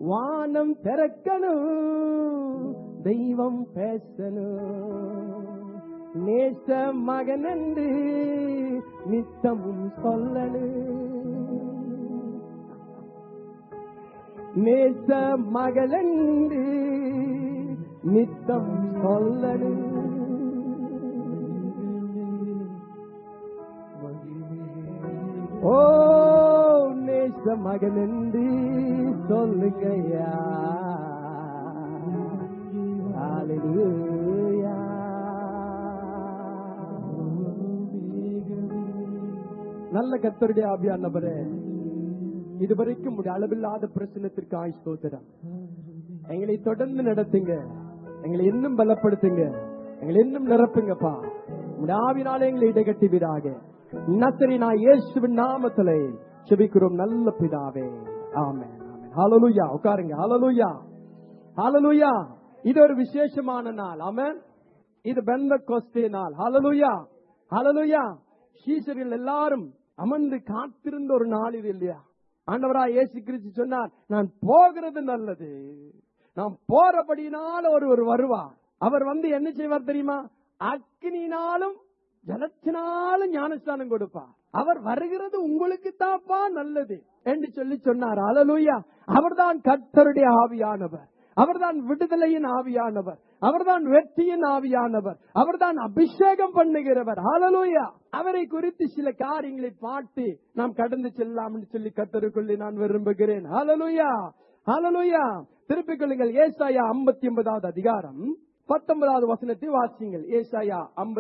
வானம் திறக்கணும் தெய்வம் பேசணும் நேச மகன் என்று நித்தமும் சொல்லணும் நேச மகளென்று நித்தம் சொல்லணும் ஓ நேச மகன் என்று சொல்லுங்கய்யா ஹalleluya நல்ல கத்தருடைய ஆவியானவரே இதுவரைக்கும் உடைய அளவில்லாத பிரச்சனத்திற்கு ஆய் ஸ்தோத்திரம் எங்களை தொடர்ந்து நடத்துங்க எங்களை இன்னும் பலப்படுத்துங்க எங்களை இன்னும் நிரப்புங்கப்பா உடைய ஆவினாலே எங்களை இடைகட்டி விடாக நசரி நான் இயேசுவின் நாமத்திலே செபிக்கிறோம் நல்ல பிதாவே ஆமென் ஆமென் ஹalleluya உட்காருங்க ஹalleluya ஹalleluya இது ஒரு விசேஷமான நாள் ஆமென் இது பெந்த கோஸ்தே நாள் ஹalleluya ஹalleluya சீசர்கள் எல்லாரும் அமர்ந்து காத்திருந்த ஒரு நாள் இது இல்லையா ஆண்டவராய் இயேசு கிறிஸ்து சொன்னார் நான் போகிறது நல்லது நான் போறபடினால ஒருவர் வருவார் அவர் வந்து என்ன செய்வார் தெரியுமா அக்னினாலும் ஜலத்தினாலும் ஞானஸ்தானம் கொடுப்பார் அவர் வருகிறது உங்களுக்கு தாப்பா நல்லது என்று சொல்லி சொன்னார் அலலுயா அவர்தான் கர்த்தருடைய ஆவியானவர் அவர்தான் விடுதலையின் ஆவியானவர் அவர்தான் வெற்றியின் ஆவியானவர் அவர்தான் அபிஷேகம் பண்ணுகிறவர் ஹalleluya அவரை குறித்து சில காரியங்களை பாட்டு நாம் கடந்து செல்லலாம் என்று சொல்லி கத்தருக்குள்ளே நான் விரும்புகிறேன் ஹalleluya ஹalleluya திருப்பிக் கொள்ளுங்கள் ஏசாயா 59வது அதிகாரம் பத்தொன்பதாவது வசனத்தை வாசியுங்கள் ஏசாயா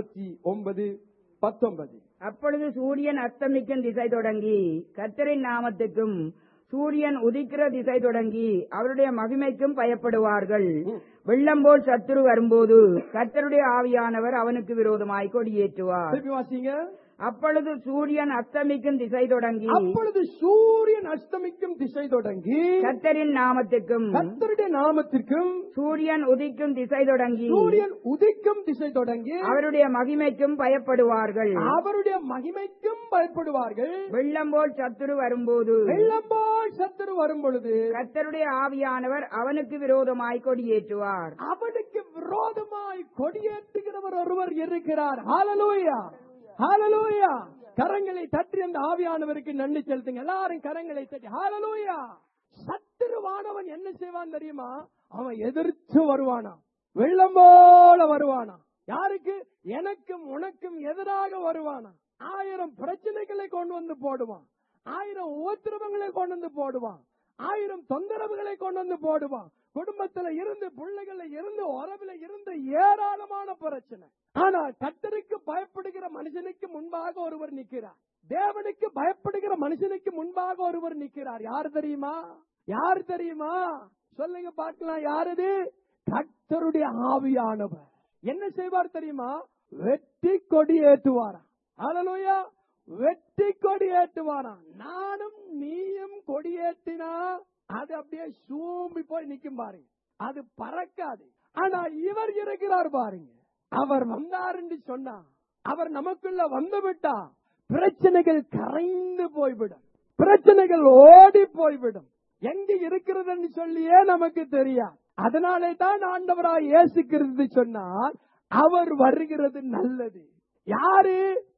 59 பத்தொன்பது அப்பொழுது சூரியன் அஸ்தமிக்கும் திசை தொடங்கி கர்த்தரின் நாமத்துக்கும் சூரியன் உதிக்கிற திசை தொடங்கி அவருடைய மகிமைக்கும் பயப்படுவார்கள் வெள்ளம் போல் சத்துரு வரும்போது கர்த்தருடைய ஆவியானவர் அவனுக்கு விரோதமாய் கொடியேற்றுவார் திருப்பி வாசிங்க அப்பொழுது சூரியன் அஸ்தமிக்கும் திசை தொடங்கி அப்பொழுது சூரியன் அஸ்தமிக்கும் திசை தொடங்கி கர்த்தரின் நாமத்துக்கும் கர்த்தருடைய நாமத்திற்கும் சூரியன் உதிக்கும் திசை தொடங்கி சூரியன் உதிக்கும் திசை தொடங்கி அவருடைய மகிமைக்கும் பயப்படுவார்கள் அவருடைய மகிமைக்கும் பயப்படுவார்கள் வெள்ளம் போல் சத்துரு வரும்போது வெள்ளம்போல் சத்துரு வரும் பொழுது கர்த்தருடைய ஆவியானவர் அவனுக்கு விரோதமாய் கொடியேற்றுவார் அவனுக்கு விரோதமாய் கொடியேற்றுகிறவர் ஒருவர் இருக்கிறார் ஹalleluya ஹalleluya கரங்களை தட்டி அந்த ஆவியானவருக்கு நன்றி செலுத்துங்க எல்லாரும் கரங்களை தட்டி ஹalleluya சத்துருவானவன் என்ன செய்வான் தெரியுமா அவன் எதிர்த்து வருவானா வெள்ளம் போல வருவானா யாருக்கு எனக்கும் உனக்கும் எதிராக வருவானா ஆயிரம் பிரச்சனைகளை கொண்டு வந்து போடுவான் ஆயிரம் உபத்திரவங்களை கொண்டு வந்து போடுவான் ஆயிரம் தொந்தரவுகளை கொண்டு வந்து போடுவான் குடும்பத்துல இருந்து பிள்ளைகள இருந்து உறவுல இருந்து ஏராளமான பிரச்சனை ஆனா கத்தருக்கு பயப்படுகிற மனுஷனுக்கு முன்பாக ஒருவர் நிக்கிறார் தேவனுக்கு பயப்படுகிற மனுஷனுக்கு முன்பாக ஒருவர் நிக்கிறார் யார் தெரியுமா யார் தெரியுமா சொல்லுங்க பார்க்கலாம் யாரது கத்தருடைய ஆவியானவர் என்ன செய்வார் தெரியுமா வெற்றி கொடி ஏற்றுவாராம் ஹalleluya வெற்றி கொடி ஏற்றுவாராம் நானும் நீயும் கொடியேற்றினா அது அப்படியே சூம்பி போய் நிக்கும் பாருங்க அது பறக்காது ஆனா இவர் இருக்கிறார் பாருங்க அவர் வந்தார் என்று சொன்னா அவர் நமக்குள்ள வந்து விட்டா பிரச்சனைகள் கரைந்து போய்விடும் பிரச்சனைகள் ஓடி போய்விடும் எங்க இருக்கிறது என்று சொல்லியே நமக்கு தெரியாது அதனாலே தான் ஆண்டவராய் இயேசு கிறிஸ்து சொன்னார் அவர் வருகிறது நல்லது யாரு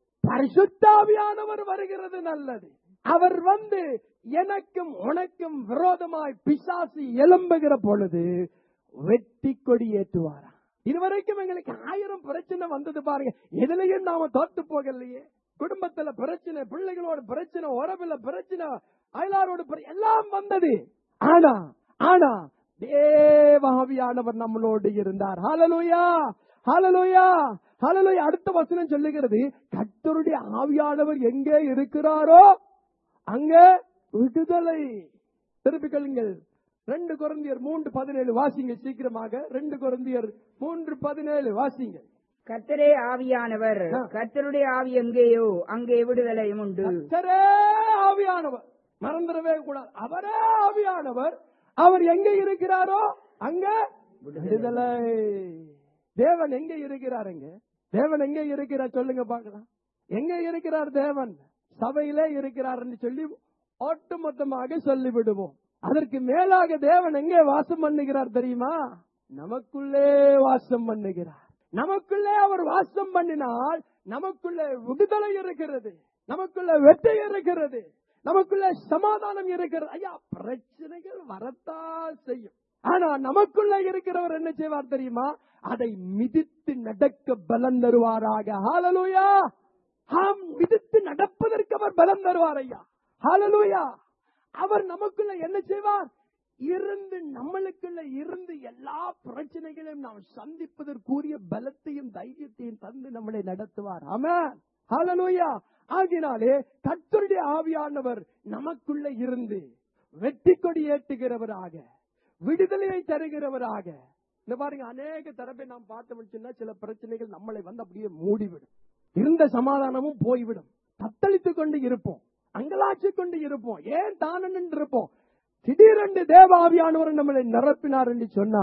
பரிசுத்தாவியானவர் வருகிறது நல்லது அவர் வந்து எனக்கும் உனக்கும் விரோதமாய் பிசாசு எழும்புகிற பொழுது வெட்டி கொடி ஏற்றுவாரா இதுவரைக்கும் எங்களுக்கு ஆயிரம் பிரச்சனை வந்தது பாருங்க எதுலயும் நாம தோத்து போகலையே குடும்பத்துல பிரச்சனை பிள்ளைகளோட பிரச்சனை உறவுல பிரச்சனை அயலாரோட பிர- எல்லாம் வந்தது ஆனா ஆனா தேவாவியானவர் நம்மளோடு இருந்தார் ஹalleluya ஹalleluya ஹalleluya அடுத்த வசனம் சொல்லுகிறது கர்த்தருடைய ஆவியானவர் எங்கே இருக்கிறாரோ அங்க விடுதலை திருப்பிக் கொள்ளுங்கள் ரெண்டு குழந்தையர் மூன்று பதினேழு வாசிங்க சீக்கிரமாக ரெண்டு குழந்தையர் மூன்று பதினேழு வாசிங்க கர்த்தரே ஆவியானவர் ஆ. கர்த்தருடைய ஆவி எங்கேயோ அங்கே விடுதலையும் உண்டு கர்த்தரே ஆவியானவர் மறந்துடவே கூடாது அவரே ஆவியானவர் அவர் எங்க இருக்கிறாரோ அங்க விடுதலை தேவன் எங்க இருக்கிறாருங்க தேவன் எங்க இருக்கிறார் சொல்லுங்க பார்க்கலாம் எங்க இருக்கிறார் தேவன் சபையிலே இருக்கிறார் சொல்லி ஒட்டுமொத்தமாக சொல்லிவிடுவோம் அதற்கு மேலாக தேவன் எங்கே வாசம் பண்ணுகிறார் தெரியுமா நமக்குள்ளே வாசம் பண்ணுகிறார் நமக்குள்ளே அவர் வாசம் பண்ணினால் நமக்குள்ளே விடுதலை இருக்கிறது நமக்குள்ள வெற்றி இருக்கிறது நமக்குள்ள சமாதானம் இருக்கிறது ஐயா பிரச்சனைகள் வரத்தான் செய்யும் ஆனா நமக்குள்ள இருக்கிறவர் என்ன செய்வார் தெரியுமா அதை மிதித்து நடக்க பலம் தருவாராக ஹாலலூயா ஆம் மிதித்து நடப்பதற்கு அவர் பலம் தருவார் ஐயா ஹாலலூயா அவர் நமக்குள்ள என்ன செய்வார் இருந்து நம்மளுக்குள்ள இருந்து எல்லா பிரச்சனைகளையும் நாம் சந்திப்பதற்குரிய பலத்தையும் தைரியத்தையும் தந்து நம்மளை நடத்துவார் ஆமா ஹalleluya ஆகினாலே கர்த்தருடைய ஆவியானவர் நமக்குள்ள இருந்து வெற்றி கொடி ஏற்றுகிறவராக விடுதலையை தருகிறவராக இந்த பாருங்க அநேக தரப்பை நாம் பார்த்தோம்னு சொன்னா சில பிரச்சனைகள் நம்மளை வந்து அப்படியே மூடிவிடும் இருந்த சமாதானமும் போய்விடும் தத்தளித்துக் கொண்டு இருப்போம் அங்கலாச்சிக் கொண்டு இருப்போம் ஏன் தானே நின்று இருப்போம் திடீரென்று தேவாவியானவர் நம்மளை நிரப்பினார் என்று சொன்னா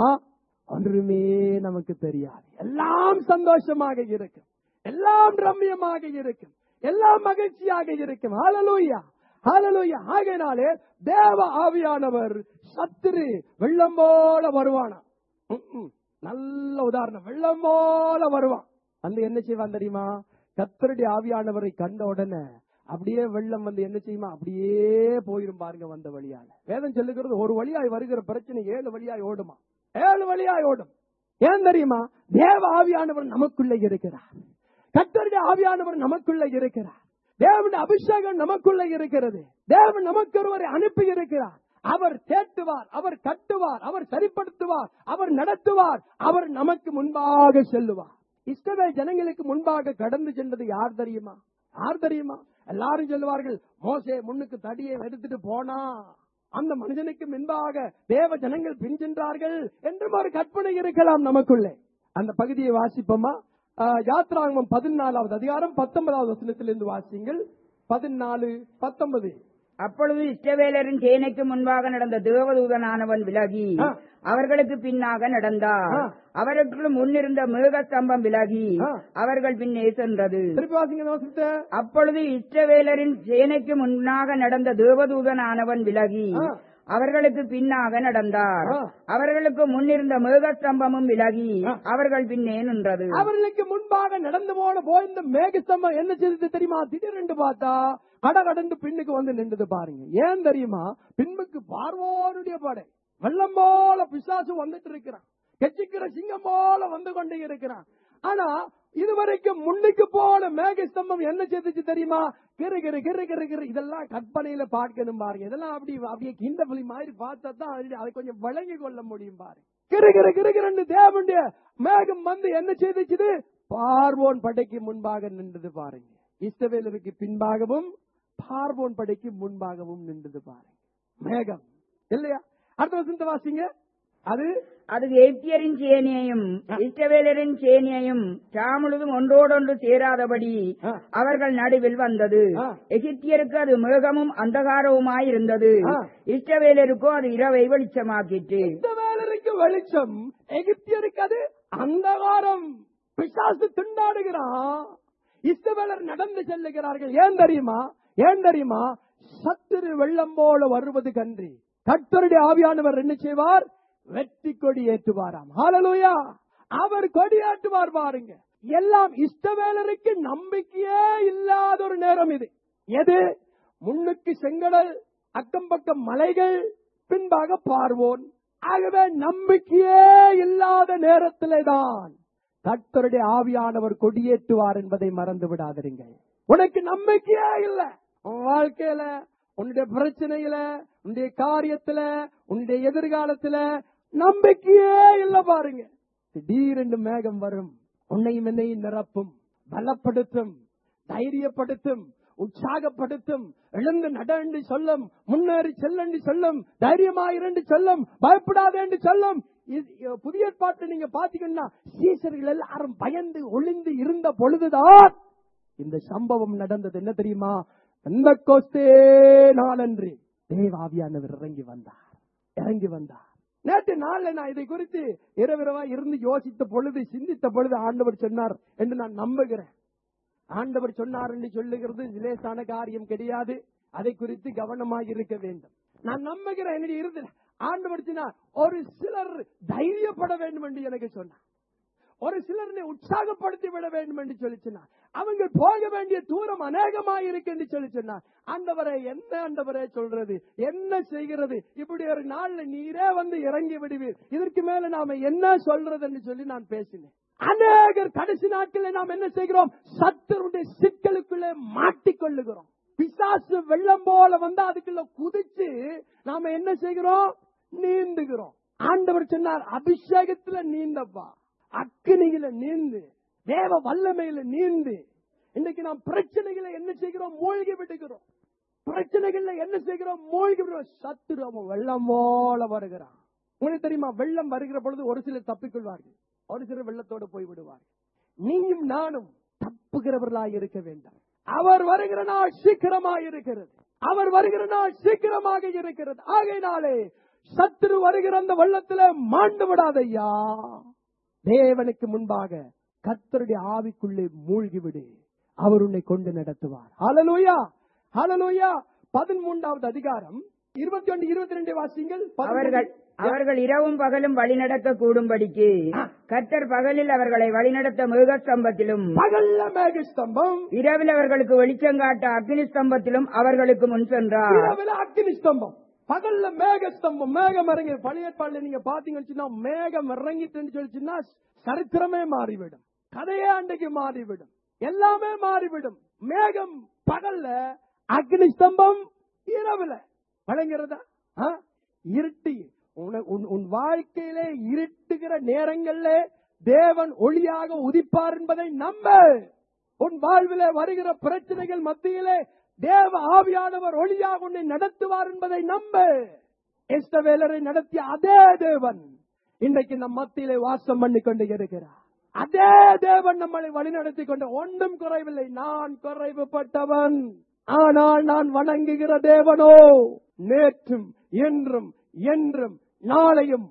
ஒன்றுமே நமக்கு தெரியாது எல்லாம் சந்தோஷமாக இருக்கும் எல்லாம் ரம்யமாக இருக்கும் எல்லாம் மகிழ்ச்சியாக இருக்கும் ஹalleluya ஹalleluya ஆகையினாலே தேவ ஆவியானவர் சத்துரு வெள்ளம் போல வருவானா ம்ம். நல்ல உதாரணம் வெள்ளம் போல வருவான் வந்து என்ன செய்வான் தெரியுமா கத்தருடைய ஆவியானவரை கண்ட உடனே அப்படியே வெள்ளம் வந்து என்ன செய்யுமா அப்படியே போயிரும் பாருங்க வந்த வழியால வேதம் சொல்லுகிறது ஒரு வழியாய் வருகிற பிரச்சனை ஏழு வழியாய் ஓடுமா ஏழு வழியாய் ஓடும் ஏன் தெரியுமா தேவ ஆவியானவர் நமக்குள்ள இருக்கிறார் கத்தருடைய ஆவியானவர் நமக்குள்ள இருக்கிறார் தேவனுடைய அபிஷேகம் நமக்குள்ள இருக்கிறது தேவன் நமக்கு ஒருவரை அனுப்பி இருக்கிறார் அவர் தேட்டுவார் அவர் கட்டுவார் அவர் சரிப்படுத்துவார் அவர் நடத்துவார் அவர் நமக்கு முன்பாக செல்லுவார் இஸ்ரவேல் ஜனங்களுக்கு முன்பாக கடந்து சென்றது யார் தெரியுமா யார் தெரியுமா எல்லாரும் சொல்லுவார்கள் மோசே முன்னுக்கு தடியை எடுத்துட்டு போனா அந்த மனிதனுக்கு முன்பாக தேவ ஜனங்கள் பின் சென்றார்கள் என்றும் ஒரு கற்பனை இருக்கலாம் நமக்குள்ளே அந்த பகுதியை வாசிப்போமா ஆஹ், யாத்ராகமம் பதினாலாவது அதிகாரம் பத்தொன்பதாவது வசனத்திலிருந்து வாசிங்கள் பதினாலு பத்தொன்பது அப்பொழுது இஸ்ரவேலரின் சேனைக்கு முன்பாக நடந்த தேவதூதனானவன் விலகி ஆ. அவர்களுக்கு பின்னாக நடந்தார் ஆ. அவர்களுக்கு முன்னிருந்த மேகஸ்தம்பம் விலகி ஆ. அவர்கள் பின்னே சென்றது திருப்பி வாசிங்க இந்த வசனத்தை அப்பொழுது இஸ்ரவேலரின் சேனைக்கு முன்னாக நடந்த தேவதூதனானவன் விலகி ஆ. அவர்களுக்கு பின்னாக நடந்தார் ஆ. அவர்களுக்கு முன்னிருந்த மேகஸ்தம்பமும் விலகி ஆ. அவர்கள் பின்னே நின்றது அவர்களுக்கு முன்பாக நடந்து போன போய் இந்த மேகஸ்தம்பம் என்ன செய்தது தெரியுமா திடீரென்று பார்த்தா கட கடந்து பின்னுக்கு வந்து நின்றது பாருங்க ஏன் தெரியுமா பின்புக்கு பார்வோருடைய படை வெள்ளம் போல பிசாசு வந்துட்டு இருக்கிறான் கெச்சிக்கிற சிங்கம் போல வந்து கொண்டே இருக்கிறான் ஆனா இதுவரைக்கும் முன்னுக்கு போன மேகஸ்தம்பம் என்ன செய்துச்சு தெரியுமா கிரு கிரு கிரு கிரு கிரு இதெல்லாம் கற்பனையில பார்க்கணும் பாருங்க இதெல்லாம் அப்படி அப்படியே கிண்ட புலி மாதிரி பார்த்தா தான் அது- அதை கொஞ்சம் விளங்கி கொள்ள முடியும் பாருங்க கிரு கிரு கிரு கிருன்னு தேவனுடைய மேகம் வந்து என்ன செய்துச்சுது பார்வோன் படைக்கு முன்பாக நின்றது பாருங்க இஸ்ரவேலருக்கு பின்பாகவும் பார்வோன் படைக்கு முன்பாகவும் நின்றது பாருங்க மேகம் இல்லையா அடுத்த வசனத்தை வாசிங்க அது அது எகிப்தியரின் சேனையையும் இஸ்ரவேலரின் சேனையையும் தாமுழுதும் ஒன்றோடொன்று சேராதபடி ஆ. அவர்கள் நடுவில் வந்தது ஆ. எகிப்தியருக்கு அது மேகமும் அந்தகாரவுமாய் இருந்தது ஆ. இஸ்ரவேலருக்கோ அது இரவை வெளிச்சமாக்கிற்று இஸ்ரவேலருக்கு வெளிச்சம் எகிப்தியருக்கு அது அந்தகாரம் பிசாசு திண்டாடுகிறான் இஸ்ரவேலர் நடந்து செல்லுகிறார்கள் ஏன் தெரியுமா ஏன் தெரியுமா சத்துரு வெள்ளம் போல வருவது கன்றி கர்த்தருடைய ஆவியானவர் என்ன செய்வார் வெற்றி கொடி ஏற்றுவாராம் ஹalleluya அவர் கொடி ஏற்றுவார் பாருங்க எல்லாம் இஷ்டவேலருக்கு நம்பிக்கையே இல்லாத ஒரு நேரம் இது எது முன்னுக்கு செங்கடல் அக்கம் பக்கம் மலைகள் பின்பாக பார்வோன் ஆகவே நம்பிக்கையே இல்லாத நேரத்திலே தான் கர்த்தருடைய ஆவியானவர் கொடியேற்றுவார் என்பதை மறந்து விடாதிருங்கள் உனக்கு நம்பிக்கையே இல்ல உன் வாழ்க்கையில உன்னுடைய பிரச்சனையில உன்னுடைய காரியத்துல உன்னுடைய எதிர்காலத்துல நம்பிக்கையே இல்ல பாருங்க திடீரென்று மேகம் வரும் உன்னையும் என்னையும் நிரப்பும் பலப்படுத்தும் தைரியப்படுத்தும் உற்சாகப்படுத்தும் எழுந்து நட என்று சொல்லும் முன்னேறி செல்ல என்று சொல்லும் தைரியமாயிரண்டு சொல்லும் பயப்படாதே என்று சொல்லும் இது- புதிய ஏற்பாட்டை நீங்க பாத்தீங்கன்னா சீசர்கள் எல்லாரும் பயந்து ஒளிந்து இருந்த பொழுதுதான் இந்த சம்பவம் நடந்தது என்ன தெரியுமா எந்த கோஸ்தே நாளன்று தேவாவியானவர் இறங்கி வந்தார் இறங்கி வந்தார் நேற்று நாள்ல நான் இதை குறித்து இரவிரவா இருந்து யோசித்த பொழுது சிந்தித்த பொழுது ஆண்டவர் சொன்னார் என்று நான் நம்புகிறேன் ஆண்டவர் சொன்னார் என்று சொல்லுகிறது லேசான காரியம் கிடையாது அதை குறித்து கவனமாக இருக்க வேண்டும் நான் நம்புகிறேன் என்னுடைய இருந்தது ஆண்டவர் சொன்னார், ஒரு சிலர் தைரியப்பட வேண்டும் என்று எனக்கு சொன்னார் ஒரு சிலர் நீ உற்சாகப்படுத்தி விட வேண்டும் என்று சொல்லி சொன்னார் அவங்க போக வேண்டிய தூரம் அநேகமாக இருக்கு என்று சொல்லி சொன்னார் ஆண்டவரை என்ன ஆண்டவரே சொல்றது என்ன செய்கிறது இப்படி ஒரு நாள்ல நீரே வந்து இறங்கி விடுவீர் இதற்கு மேல நாம என்ன சொல்றது என்று சொல்லி நான் பேசினேன் அநேகர் கடைசி நாட்களில் நாம் என்ன செய்கிறோம் சத்தருடைய சிக்கலுக்குள்ளே மாட்டிக்கொள்ளுகிறோம் பிசாசு வெள்ளம் போல வந்து அதுக்குள்ள குதிச்சு நாம என்ன செய்கிறோம் நீந்துகிறோம் ஆண்டவர் சொன்னார் அபிஷேகத்துல நீந்தப்பா அக்கினியில நீந்து தேவ வல்லமையில நீந்து இன்னைக்கு நாம் பிரச்சனைகளை என்ன செய்கிறோம் மூழ்கி விடுகிறோம் பிரச்சனைகள்ல என்ன செய்கிறோம் மூழ்கி விடுறோம் சத்துரு அவன் வெள்ளம் போல வருகிறான் உங்களுக்கு தெரியுமா வெள்ளம் வருகிற பொழுது ஒரு சிலர் தப்பிக்கொள்வார்கள் ஒரு சிலர் வெள்ளத்தோடு போய் விடுவார்கள் நீயும் நானும் தப்புகிறவர்களாய் இருக்க வேண்டாம் அவர் வருகிற நாள் சீக்கிரமாக இருக்கிறது அவர் வருகிற நாள் சீக்கிரமாக இருக்கிறது ஆகையினாலே சத்துரு வருகிற அந்த வெள்ளத்துல மாண்டு விடாதையா தேவனுக்கு முன்பாக கர்த்தருடைய ஆவிக்குள்ளே மூழ்கிவிடு அவர் உன்னை கொண்டு நடத்துவார் ஹalleluya ஹalleluya பதிமூன்றாவது அதிகாரம் இருபத்தி ஒன்று இருபத்தி ரெண்டு வாசிங்கள் அவர்கள் அவர்கள் இரவும் பகலும் வழிநடக்க கூடும்படிக்கு கர்த்தர் பகலில் அவர்களை வழிநடத்த மிருகஸ்தம்பத்திலும் பகல்ல மேகஸ்தம்பம் இரவில் அவர்களுக்கு வெளிச்சம் காட்ட அக்னி ஸ்தம்பத்திலும் அவர்களுக்கு முன் சென்றார் இரவுல அக்னி ஸ்தம்பம் பகல்ல மேகஸ்தம்பம் மேகம் இறங்கி பழைய ஏற்பாடுல நீங்க பாத்தீங்கன்னு சொன்னா மேகம் இறங்கிட்டுன்னு சொல்லிச்சுன்னா சரித்திரமே மாறிவிடும் கதையே அன்றைக்கு மாறிவிடும் எல்லாமே மாறிவிடும் மேகம் பகல்ல அக்னி ஸ்தம்பம் இரவுல வழங்குறதா ஆ? இருட்டி உன- உன் உன் வாழ்க்கையிலே இருட்டுகிற நேரங்கள்ல தேவன் ஒளியாக உதிப்பார் என்பதை நம்ப உன் வாழ்விலே வருகிற பிரச்சனைகள் மத்தியிலே தேவ ஆவியானவர் ஒளியாக உன்னை நடத்துவார் என்பதை நம்ப எஸ்தவேலரை நடத்திய அதே தேவன் இன்றைக்கு நம் மத்தியிலே வாசம் பண்ணி கொண்டு இருக்கிறார் அதே தேவன் நம்மளை வழிநடத்தி கொண்டு ஒன்றும் குறைவில்லை நான் குறைவுபட்டவன் ஆனால் நான் வணங்குகிற தேவனோ நேற்றும் என்றும் என்றும் நாளையும்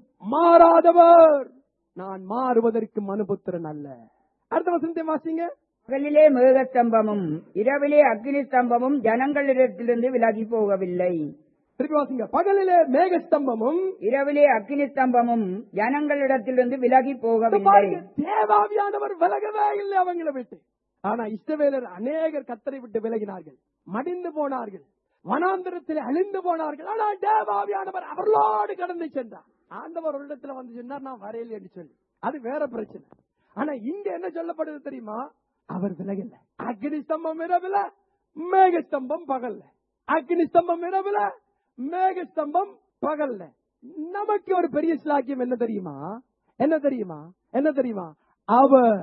மாறாதவர் நான் மாறுவதற்கு மனுபுத்திரன் அல்ல அடுத்த வசனத்தை வாசிங்க பகலிலே மிருகஸ்தம்பமும் இரவிலே அக்னி ஸ்தம்பமும் ஜனங்களிடத்திலிருந்து விலகி போகவில்லை திருப்பி வாசிங்க பகலிலே மேகஸ்தம்பமும் இரவிலே அக்னி ஸ்தம்பமும் ஜனங்களிடத்திலிருந்து விலகி இந்த போகவில்லை பாருங்க, தேவாவியானவர் விலகவே இல்லை அவங்களை விட்டு ஆனா இஸ்ரவேலர் அநேகர் கத்தரை விட்டு விலகினார்கள் மடிந்து போனார்கள் வனாந்திரத்தில் அழிந்து போனார்கள் ஆனால் தேவாவியானவர் அவர்களோடு கடந்து சென்றார் ஆண்டவர் ஒரு இடத்துல வந்து சொன்னார் நான் வரையில் என்று சொல்லி அது வேற பிரச்சனை ஆனா இங்க என்ன சொல்லப்படுது தெரியுமா அவர் விலகல அக்னி ஸ்தம்பம் இரவுல மேகஸ்தம்பம் பகல்ல அக்னி ஸ்தம்பம் இரவுல மேகஸ்தம்பம் பகல்ல நமக்கு ஒரு பெரிய சிலாக்கியம் என்ன தெரியுமா என்ன தெரியுமா என்ன தெரியுமா அவர்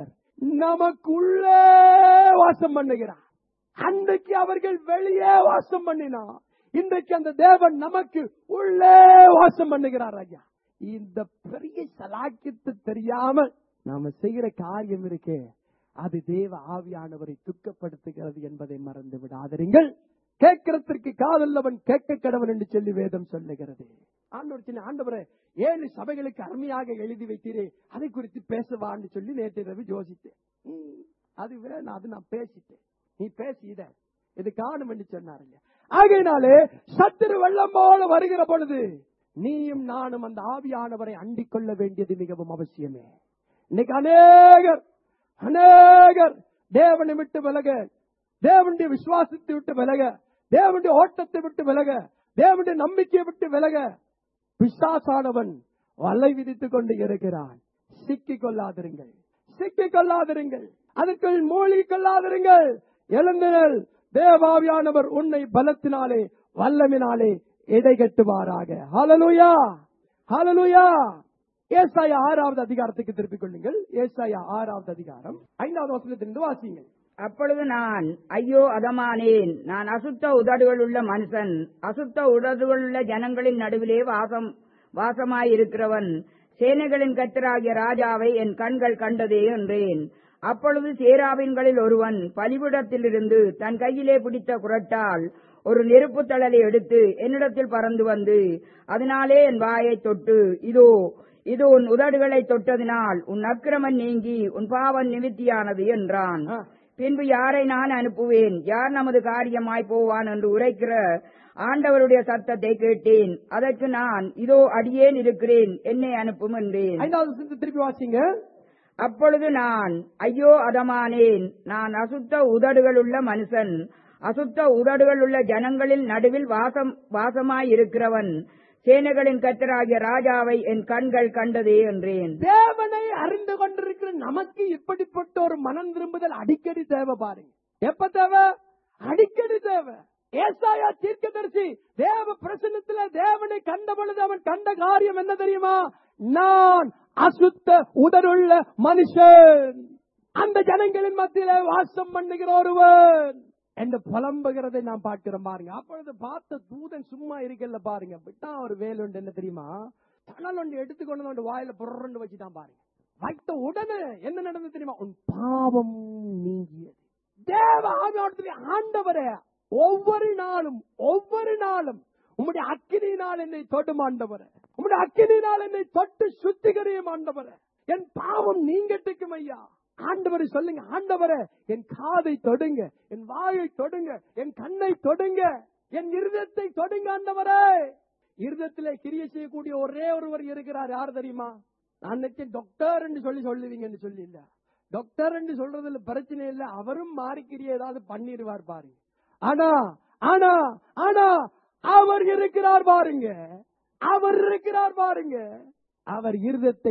நமக்குள்ளே வாசம் பண்ணுகிறார் அன்றைக்கு அவர்கள் வெளியே வாசம் பண்ணினார் இன்றைக்கு அந்த தேவன் நமக்கு உள்ளே வாசம் பண்ணுகிறார் ஐயா இந்த பெரிய சலாக்கியத்து தெரியாமல் நாம செய்கிற காரியம் இருக்கே அது தேவ ஆவியானவரை துக்கப்படுத்துகிறது என்பதை மறந்து விடாதீர்கள் கேட்கிறதற்கு காதல்லவன் கேட்க கடவன் என்று சொல்லி வேதம் சொல்லுகிறது ஆண்டவர் சின்ன ஆண்டவரே ஏழு சபைகளுக்கு அருமையாக எழுதி வைத்தீரே அதை குறித்து பேசவான்னு சொல்லி நேற்று இரவு யோசித்தேன் ம், அது வேணாம் அது நான் பேசிட்டேன் நீ பேசி இத இது காணும் என்று சொன்னாருங்க ஆகையினாலே சத்துரு வெள்ளம் போல வருகிற பொழுது நீயும் நானும் அந்த ஆவியானவரை அண்டிக் கொள்ள வேண்டியது மிகவும் அவசியமே இன்னைக்கு அநேகர் அநேகர் தேவனை விட்டு விலக தேவனுடைய விசுவாசத்தை விட்டு விலக தேவனுடைய ஓட்டத்தை விட்டு விலக தேவனுடைய நம்பிக்கையை விட்டு விலக பிசாசானவன் வலை விதித்துக் கொண்டு இருக்கிறான் சிக்கிக் கொள்ளாதிருங்கள் சிக்கிக் கொள்ளாதிருங்கள் அதற்குள் மூழ்கிக் கொள்ளாதிருங்கள் எழுந்தனல் தேவாவியானவர் உன்னை பலத்தினாலே வல்லமினாலே இடைகட்டுவாராக ஹalleluya ஹalleluya ஏசாயா ஆறாவது அதிகாரத்துக்கு திருப்பிக் கொள்ளுங்கள் ஏசாயா ஆறாவது அதிகாரம் ஐந்தாவது வசனத்திலிருந்து வாசியுங்கள் அப்பொழுது நான் ஐயோ அதமானேன் நான் அசுத்த உதடுகளுள்ள மனுஷன் அசுத்த உதடுகளுள்ள ஜனங்களின் நடுவிலே வாசம் வாசமாயிருக்கிறவன் சேனைகளின் கத்தராகிய ராஜாவை என் கண்கள் கண்டதே என்றேன் அப்பொழுது சேராவின்களில் ஒருவன் பலிபிடத்திலிருந்து தன் கையிலே பிடித்த குரட்டால் ஒரு நெருப்பு தழலை எடுத்து என்னிடத்தில் பறந்து வந்து அதனாலே என் வாயை தொட்டு இதோ இது உன் உதடுகளை தொட்டதினால் உன் அக்கிரமம் நீங்கி உன் பாவம் நிவித்தியானது என்றான் ஆ. பின்பு யாரை நான் அனுப்புவேன் யார் நமது காரியமாய் போவான் என்று உரைக்கிற ஆண்டவருடைய சத்தத்தை கேட்டேன் அதற்கு நான் இதோ அடியேன் இருக்கிறேன் என்னை அனுப்பும் என்றேன் ஐந்தாவது வசனத்தை திருப்பி வாசிங்க அப்பொழுது நான் ஐயோ அதமானேன் நான் அசுத்த உதடுகளுள்ள மனுஷன் அசுத்த உதடுகளுள்ள ஜனங்களின் நடுவில் வாசம் வாசமாயிருக்கிறவன் சேனைகளின் கத்தராகிய ராஜாவை என் கண்கள் கண்டதே என்றேன் தேவனை அறிந்து கொண்டிருக்கிற நமக்கு இப்படிப்பட்ட ஒரு மனம் திரும்புதல் அடிக்கடி தேவை பாருங்க எப்ப தேவை அடிக்கடி தேவை ஏசாயா தீர்க்கதரிசி தேவ பிரசன்னத்துல தேவனை கண்ட பொழுது அவன் கண்ட காரியம் என்ன தெரியுமா நான் அசுத்த உதருள்ள மனுஷன் அந்த ஜனங்களின் மத்தியிலே வாசம் பண்ணுகிற ஒருவன் என்று புலம்புகிறதை நான் பார்க்கிறோம் பாருங்க அப்பொழுது பார்த்த தூதன் சும்மா இருக்கல பாருங்க விட்டா ஒரு வேல் உண்டு என்ன தெரியுமா தணல் ஒன்று எடுத்துக்கொண்டு வந்து வாயில புறண்டு வச்சுட்டான் பாருங்க வைத்த உடனே என்ன நடந்தது தெரியுமா உன் பாவம் நீங்கியது தேவ ஆவியானத்திலே ஆண்டவரே ஒவ்வொரு நாளும் ஒவ்வொரு நாளும் உம்முடைய அக்கினியினால் என்னை தொடும் ஆண்டவரே உம்முடைய அக்கினியினால் என்னை தொட்டு சுத்திகரியும் ஆண்டவரே என் பாவம் நீங்கட்டுக்கும் ஐயா ஆண்டவரை சொல்லுங்க ஆண்டவரே என் காதை தொடுங்க என் வாயை தொடுங்க என் கண்ணை தொடுங்க என் இருதயத்தை தொடுங்க ஆண்டவரே இருதயத்திலே கிரிய செய்யக்கூடிய ஒரே ஒருவர் இருக்கிறார் யார் தெரியுமா நான் நினைச்சேன் டாக்டர் என்று சொல்லி சொல்லுவீங்கன்னு சொல்லி இல்ல டாக்டர் என்று சொல்றதுல பிரச்சனை இல்ல அவரும் மாறிக்கிறிய ஏதாவது பண்ணிடுவார் பாருங்க ஆனா ஆனா ஆனா அவர் இருக்கிறார் பாருங்க அவர் இருக்கிறார் பாருங்க அவர் இருதத்தை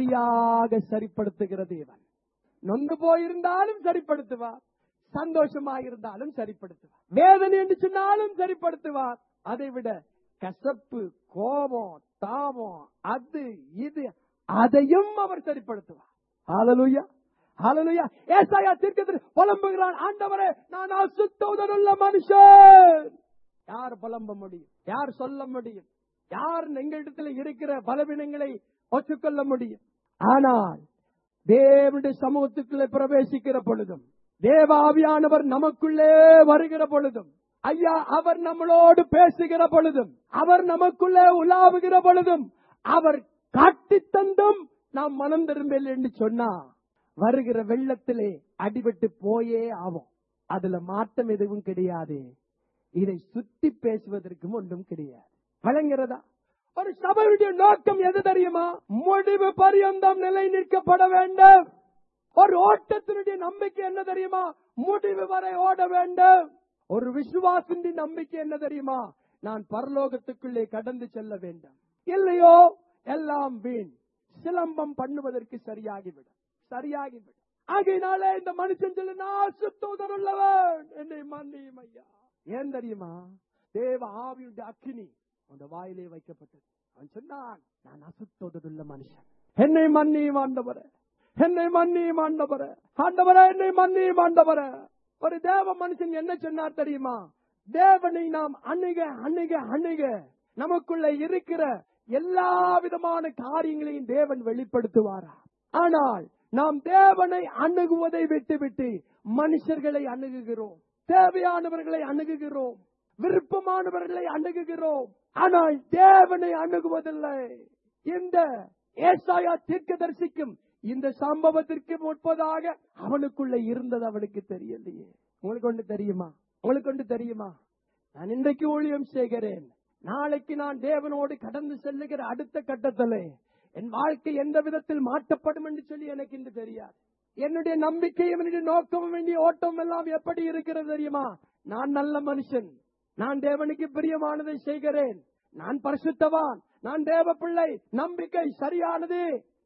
சரியாக சரிப்படுத்துகிற தேவன் நொந்து போயிருந்தாலும் சரிப்படுத்துவார் சந்தோஷமாக இருந்தாலும் சரிப்படுத்துவார் வேதனை என்று சொன்னாலும் சரிப்படுத்துவார் அதை விட கசப்பு கோபம் தாபம் அது இது அதையும் அவர் சரிப்படுத்துவார் ஹalleluya ஹalleluya ஏசாயா தீர்க்கதரிசி புலம்புகிறான் ஆண்டவரே நான் அசுத்தமுள்ள மனுஷன் யார் புலம்ப முடியும் யார் சொல்ல முடியும் யார் எங்களிடத்தில் இருக்கிற பலவீனங்களை ஒற்றுக்கொள்ள முடியும் ஆனால் தேவனுடைய சமூகத்துக்குள்ளே பிரவேசிக்கிற பொழுதும் தேவ ஆவியானவர் நமக்குள்ளே வருகிற பொழுதும் ஐயா அவர் நம்மளோடு பேசுகிற பொழுதும் அவர் நமக்குள்ளே உலாவுகிற பொழுதும் அவர் காட்டித் தந்தும் நாம் மனம் திரும்பல என்று சொன்னா வருகிற வெள்ளத்திலே அடிபட்டு போயே ஆவோம் அதுல மாற்றம் எதுவும் கிடையாது இதை சுத்தி பேசுவதற்கும் ஒன்றும் கிடையாது வழங்குறதா ஒரு சபையுடைய நோக்கம் எது தெரியுமா முடிவு பரியந்தம் நிலை நிற்கப்பட வேண்டும் ஒரு ஓட்டத்தினுடைய நம்பிக்கை என்ன தெரியுமா முடிவு வரை ஓட வேண்டும் ஒரு விசுவாசின் நம்பிக்கை என்ன தெரியுமா நான் பரலோகத்துக்குள்ளே கடந்து செல்ல வேண்டும் இல்லையோ எல்லாம் வீண் சிலம்பம் பண்ணுவதற்கு சரியாகிவிடும் சரியாகிவிடும் ஆகையினாலே இந்த மனுஷன் சொல்லி நான் சுத்தோதர் உள்ளவன் என்னை மன்னியும் ஐயா ஏன் தெரியுமா தேவ ஆவியுடைய அக்கினி அந்த வாயிலே வைக்கப்பட்டது அவன் சொன்னான் நான் அசுத்தோதருள்ள மனுஷன் என்னை மன்னியும் ஆண்டவரே என்னை மன்னியும் ஆண்டவரே ஆண்டவரே என்னை மன்னியும் ஆண்டவரே ஒரு தேவ மனுஷன் என்ன சொன்னார் தெரியுமா தேவனை நாம் அணுக அணுக அணுக நமக்குள்ள இருக்கிற எல்லா விதமான காரியங்களையும் தேவன் வெளிப்படுத்துவாரா ஆனால் நாம் தேவனை அணுகுவதை விட்டுவிட்டு மனுஷர்களை அணுகுகிறோம் தேவையானவர்களை அணுகுகிறோம் விருப்பமானவர்களை அணுகுகிறோம் ஆனால் தேவனை அணுகுவதில்லை இந்த ஏசாயா தீர்க்கதரிசிக்கும் இந்த சம்பவத்திற்கு முற்பதாக அவனுக்குள்ள இருந்தது அவனுக்கு தெரியலையே உங்களுக்கு ஒன்று தெரியுமா உங்களுக்கு ஒன்று தெரியுமா நான் இன்றைக்கு ஊழியம் செய்கிறேன் நாளைக்கு நான் தேவனோடு கடந்து செல்லுகிற அடுத்த கட்டத்திலே என் வாழ்க்கை எந்த விதத்தில் மாற்றப்படும் என்று சொல்லி எனக்கு இன்று தெரியாது என்னுடைய நம்பிக்கையும் என்னுடைய நோக்கமும் வேண்டிய ஓட்டம் எல்லாம் எப்படி இருக்கிறது தெரியுமா நான் நல்ல மனுஷன் நான் தேவனுக்கு பிரியமானதை செய்கிறேன் நான் பரிசுத்தவான் நான் தேவ பிள்ளை நம்பிக்கை சரியானது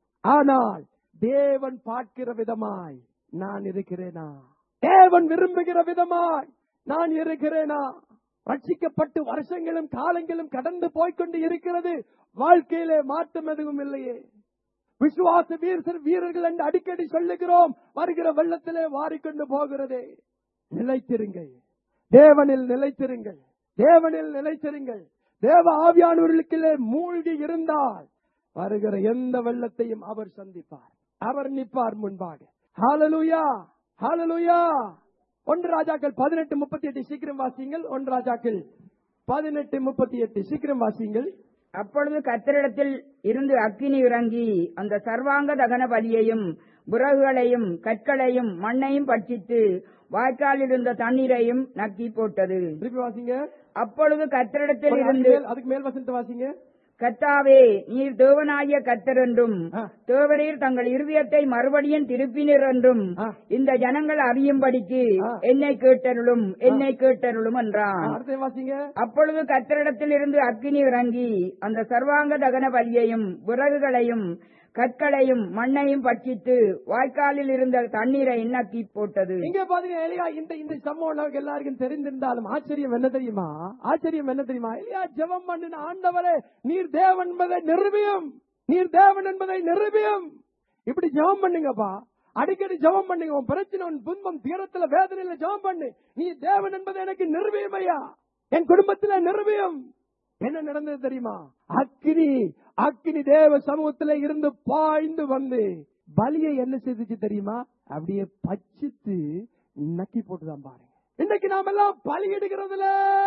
ஆனால் தேவன் பார்க்கிற விதமாய் நான் இருக்கிறேனா தேவன் விரும்புகிற விதமாய் நான் இருக்கிறேனா ரட்சிக்கப்பட்டு வருஷங்களும் காலங்களும் கடந்து போய்க்கொண்டு இருக்கிறது வாழ்க்கையிலே மாற்றம் எதுவும் இல்லையே விசுவாச வீரர் வீரர்கள் என்று அடிக்கடி சொல்லுகிறோம் வருகிற வெள்ளத்திலே வாரிக்கொண்டு போகிறதே நிலைத்திருங்கள் தேவனில் நிலைத்திருங்கள் தேவனில் நிலைத்திருங்கள் தேவ ஆவியானவர்களுக்குள்ளே மூழ்கி இருந்தால் வருகிற எந்த வெள்ளத்தையும் அவர் சந்திப்பார் அவர் நிற்பார் முன்பாக ஹalleluya ஹalleluya ஒன்று ராஜாக்கள் பதினெட்டு முப்பத்தி எட்டு சீக்கிரம் வாசியுங்கள் ஒன்று ராஜாக்கள் பதினெட்டு முப்பத்தி எட்டு சீக்கிரம் வாசியுங்கள் அப்பொழுது கத்தரிடத்தில் இருந்து அக்கினி இறங்கி அந்த சர்வாங்க தகன பலியையும் விறகுகளையும் கற்களையும் மண்ணையும் பட்சித்து வாய்க்காலில் இருந்த தண்ணீரையும் நக்கி போட்டது திருப்பி வாசிங்க அப்பொழுது கத்தரிடத்தில் அதுக்கு இருந்து மேல்- அதுக்கு மேல் வசனத்தை வாசிங்க கர்த்தாவே நீர் தேவனாகிய கர்த்தர் என்றும் ஆ. தேவரீர் தங்கள் இருதயத்தை மறுபடியும் திருப்பினர் என்றும் ஆ. இந்த ஜனங்கள் அறியும்படிக்கு ஆ. என்னை கேட்டருளும் என்னை கேட்டருளும் என்றான் அடுத்த வாசிங்க அப்பொழுது கர்த்தரிடத்தில் இருந்து அக்கினி இறங்கி அந்த சர்வாங்க தகன பலியையும் விறகுகளையும் கற்களையும் மண்ணையும் பட்சித்து வாய்க்காலில் இருந்த தண்ணீரை நக்கி போட்டது இங்க பாத்தீங்க எலியா இந்த இந்த சம்பவம் நமக்கு எல்லாருக்கும் தெரிந்திருந்தாலும் ஆச்சரியம் என்ன தெரியுமா ஆச்சரியம் என்ன தெரியுமா எலியா ஜெபம் பண்ணின ஆண்டவரே நீர் தேவன் என்பதை நிரூபியும் நீர் தேவன் என்பதை நிரூபியும் இப்படி ஜெபம் பண்ணுங்கப்பா அடிக்கடி ஜெபம் பண்ணுங்க உன் பிரச்சனை உன் துன்பம் தீரத்துல வேதனையில ஜெபம் பண்ணு நீ தேவன் என்பதை எனக்கு நிரூபியும் ஐயா என் குடும்பத்துல நிரூபியும் என்ன நடந்தது தெரியுமா அக்கினி அக்கினி தேவ சமூகத்துல இருந்து பாய்ந்து வந்து பலியை என்ன செய்துச்சு தெரியுமா அப்படியே பச்சித்து நக்கி போட்டுதான் பாருங்க இன்னைக்கு நாம எல்லாம் பலியிடுகிறதுல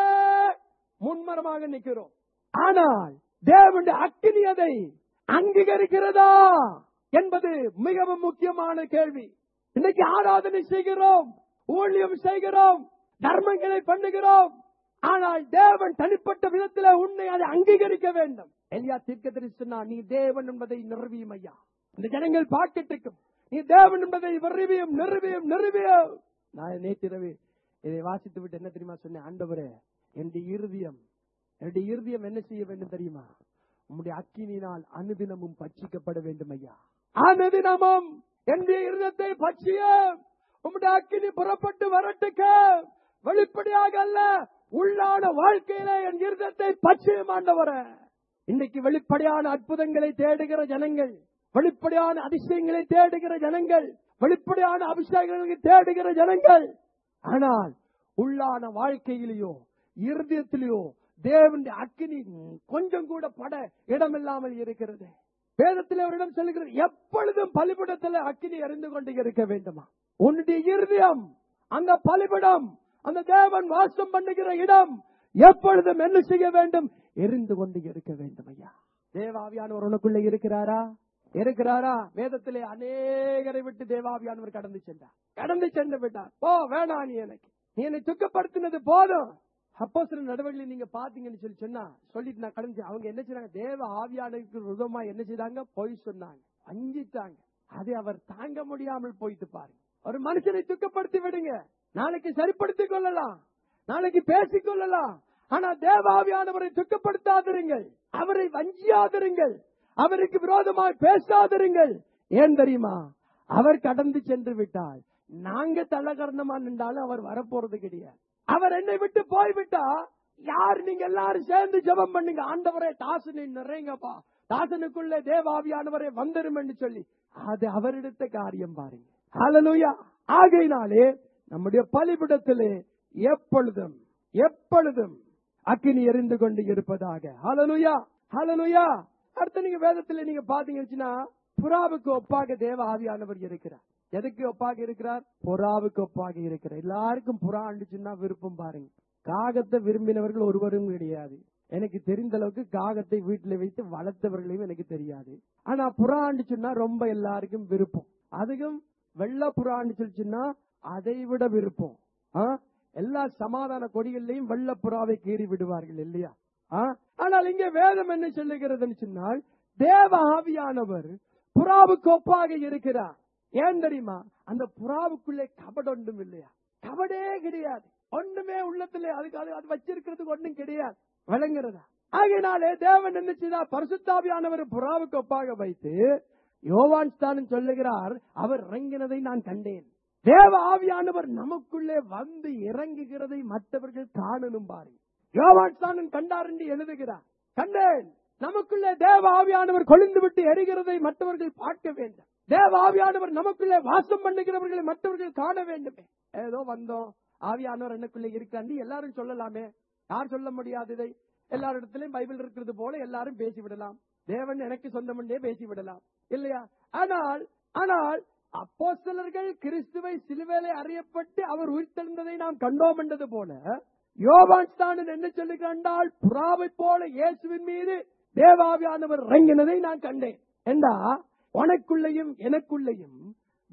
முன்மரமாக நிக்கிறோம் ஆனால் தேவனுடைய அக்கினி அதை அங்கீகரிக்கிறதா என்பது மிகவும் முக்கியமான கேள்வி இன்னைக்கு ஆராதனை செய்கிறோம் ஊழியம் செய்கிறோம் தர்மங்களை பண்ணுகிறோம் ஆனால் தேவன் தனிப்பட்ட விதத்தில் உன்னை அதை அங்கீகரிக்க வேண்டும் எலியா தீர்க்கதரிசி சொன்னார் நீ தேவன் என்பதை நிறுவியும் ஐயா இந்த ஜனங்கள் பாக்கெட்டுக்கும் நீ தேவன் என்பதை நிறுவியும் நிறுவியும் நிறுவியும் நான் நேற்றிரவு இதை வாசித்து விட்டு என்ன தெரியுமா சொன்னேன் ஆண்டவரே என்னுடைய இருதயம் என்னுடைய இருதயம் என்ன செய்ய வேண்டும் தெரியுமா உம்முடைய அக்கினினால் அனுதினமும் பட்சிக்கப்பட வேண்டும் ஐயா அனுதினமும் என்னுடைய இருதயத்தை பட்சிய உம்முடைய அக்கினி புறப்பட்டு வரட்டுக்க வெளிப்படையாக அல்ல உள்ளான வாழ்க்கையில என் இருதயத்தை பட்சியம் ஆண்டவரே இன்னைக்கு வெளிப்படையான அற்புதங்களை தேடுகிற ஜனங்கள் வெளிப்படையான அதிசயங்களை தேடுகிற ஜனங்கள் வெளிப்படையான அபிஷேகங்களை தேடுகிற ஜனங்கள் ஆனால் உள்ளான வாழ்க்கையிலேயோ இருதயத்திலேயோ தேவனுடைய அக்கினி கொஞ்சம் கூட பட இடமில்லாமல் இருக்கிறது வேதத்தில் அவரிடம் சொல்லுகிறது எப்பொழுதும் பலிபடத்தில் அக்கினி அறிந்து கொண்டு இருக்க வேண்டுமா உன்னுடைய இருதயம் அந்த பலிபடம் அந்த தேவன் வாசம் பண்ணுகிற இடம் எப்பொழுதும் என்ன செய்ய வேண்டும் எரிந்து கொண்டு இருக்க வேண்டும் ஐயா தேவாவியானவர் உனக்குள்ள இருக்கிறாரா இருக்கிறாரா வேதத்திலே அநேகரை விட்டு தேவாவியானவர் கடந்து சென்றார் கடந்து சென்று விட்டார் ஓ வேணாம் நீ எனக்கு நீ என்னை துக்கப்படுத்தினது போதும் அப்போ சில நடவடிக்கை நீங்க பாத்தீங்கன்னு சொல்லி சொன்னா சொல்லிட்டு நான் கடந்து அவங்க என்ன செய்றாங்க தேவ ஆவியானருக்கு விதமா என்ன செய்தாங்க பொய் சொன்னாங்க அஞ்சிட்டாங்க அதை அவர் தாங்க முடியாமல் போயிட்டு பாருங்க ஒரு மனுஷனை துக்கப்படுத்தி விடுங்க நாளைக்கு சரிப்படுத்திக் கொள்ளலாம் நாளைக்கு பேசிக் கொள்ளலாம் ஆனா தேவ ஆவியானவரை துக்கப்படுத்தாதிருங்கள் அவரை வஞ்சியாதிருங்கள் அவருக்கு விரோதமாய் பேசாதிருங்கள் ஏன் தெரியுமா அவர் கடந்து சென்று விட்டால் நாங்க தள்ளகரணமா நின்றாலும் அவர் வரப்போறது கிடையாது அவர் என்னை விட்டு போய்விட்டா யார் நீங்க எல்லாரும் சேர்ந்து ஜெபம் பண்ணுங்க ஆண்டவரே தாசனை நிறைங்கப்பா தாசனுக்குள்ளே தேவாவியானவரே வந்துரும் என்று சொல்லி அது அவரிடத்த காரியம் பாருங்க ஹalleluya ஆகையினாலே நம்முடைய பலிபிடத்திலே எப்பொழுதும் எப்பொழுதும் அக்கினி எரிந்து கொண்டு இருப்பதாக ஹalleluya ஹalleluya அடுத்து நீங்க வேதத்துல நீங்க பாத்தீங்கன்னா புறாவுக்கு ஒப்பாக தேவ ஆவியானவர் இருக்கிறார் எதுக்கு ஒப்பாக இருக்கிறார் புறாவுக்கு ஒப்பாக இருக்கிறார் எல்லாருக்கும் புறா அண்டுச்சுன்னா விருப்பம் பாருங்க காகத்தை விரும்பினவர்கள் ஒருவரும் கிடையாது எனக்கு தெரிந்த அளவுக்கு காகத்தை வீட்டில் வைத்து வளர்த்தவர்களையும் எனக்கு தெரியாது ஆனா புறா அண்டுச்சுன்னா ரொம்ப எல்லாருக்கும் விருப்பம் அதுக்கும் வெள்ள புறா அண்டுச்சுன்னா அதை விட விருப்பம் ஆ? எல்லா சமாதான கொடிகள்லையும் வெள்ள புறாவை கீறி விடுவார்கள் இல்லையா ஆ? ஆனால் இங்கே வேதம் என்ன சொல்லுகிறதுன்னு சொன்னால் தேவ ஆவியானவர் புறாவுக்கு ஒப்பாக இருக்கிறார் ஏன் தெரியுமா அந்த புறாவுக்குள்ளே கபடு ஒன்றும் இல்லையா கபடே கிடையாது ஒண்ணுமே உள்ளத்திலே அதுக்கு அது அது வச்சிருக்கிறதுக்கு ஒண்ணும் கிடையாது விளங்குறதா ஆகையினாலே தேவன் என்ன செய்தார் பரிசுத்தாவியானவர் புறாவுக்கு ஒப்பாக வைத்து யோவான் ஸ்தானம் சொல்லுகிறார் அவர் இறங்கினதை நான் கண்டேன் தேவ ஆவியானவர் நமக்குள்ளே வந்து இறங்குகிறதை மற்றவர்கள் காணணும் பாருங்க யோவான் ஸ்தானம் கண்டார் என்று எழுதுகிறார் கண்டேன் நமக்குள்ளே தேவ ஆவியானவர் கொழுந்து விட்டு எரிகிறதை மற்றவர்கள் பார்க்க வேண்டும் தேவ ஆவியானவர் நமக்குள்ளே வாசம் பண்ணுகிறவர்களை மற்றவர்கள் காண வேண்டுமே ஏதோ வந்தோம் ஆவியானவர் எனக்குள்ளே இருக்காண்டி எல்லாரும் சொல்லலாமே யார் சொல்ல முடியாது இதை எல்லாரிடத்திலும் பைபிள் இருக்கிறது போல எல்லாரும் பேசிவிடலாம் தேவன் எனக்கு சொந்தமண்டே பேசிவிடலாம் இல்லையா ஆனால் ஆனால் அப்போஸ்தலர்கள் கிறிஸ்துவை சிலுவையிலே அறியப்பட்டு அவர் உயிர்த்தெழுந்ததை நாம் கண்டோம் என்றது போல யோவான் ஸ்தானன் என்ன சொல்லி கண்டால் புறாவை போல இயேசுவின் மீது தேவாவியானவர் இறங்கினதை நான் கண்டேன் என்றா உனக்குள்ளேயும் எனக்குள்ளேயும்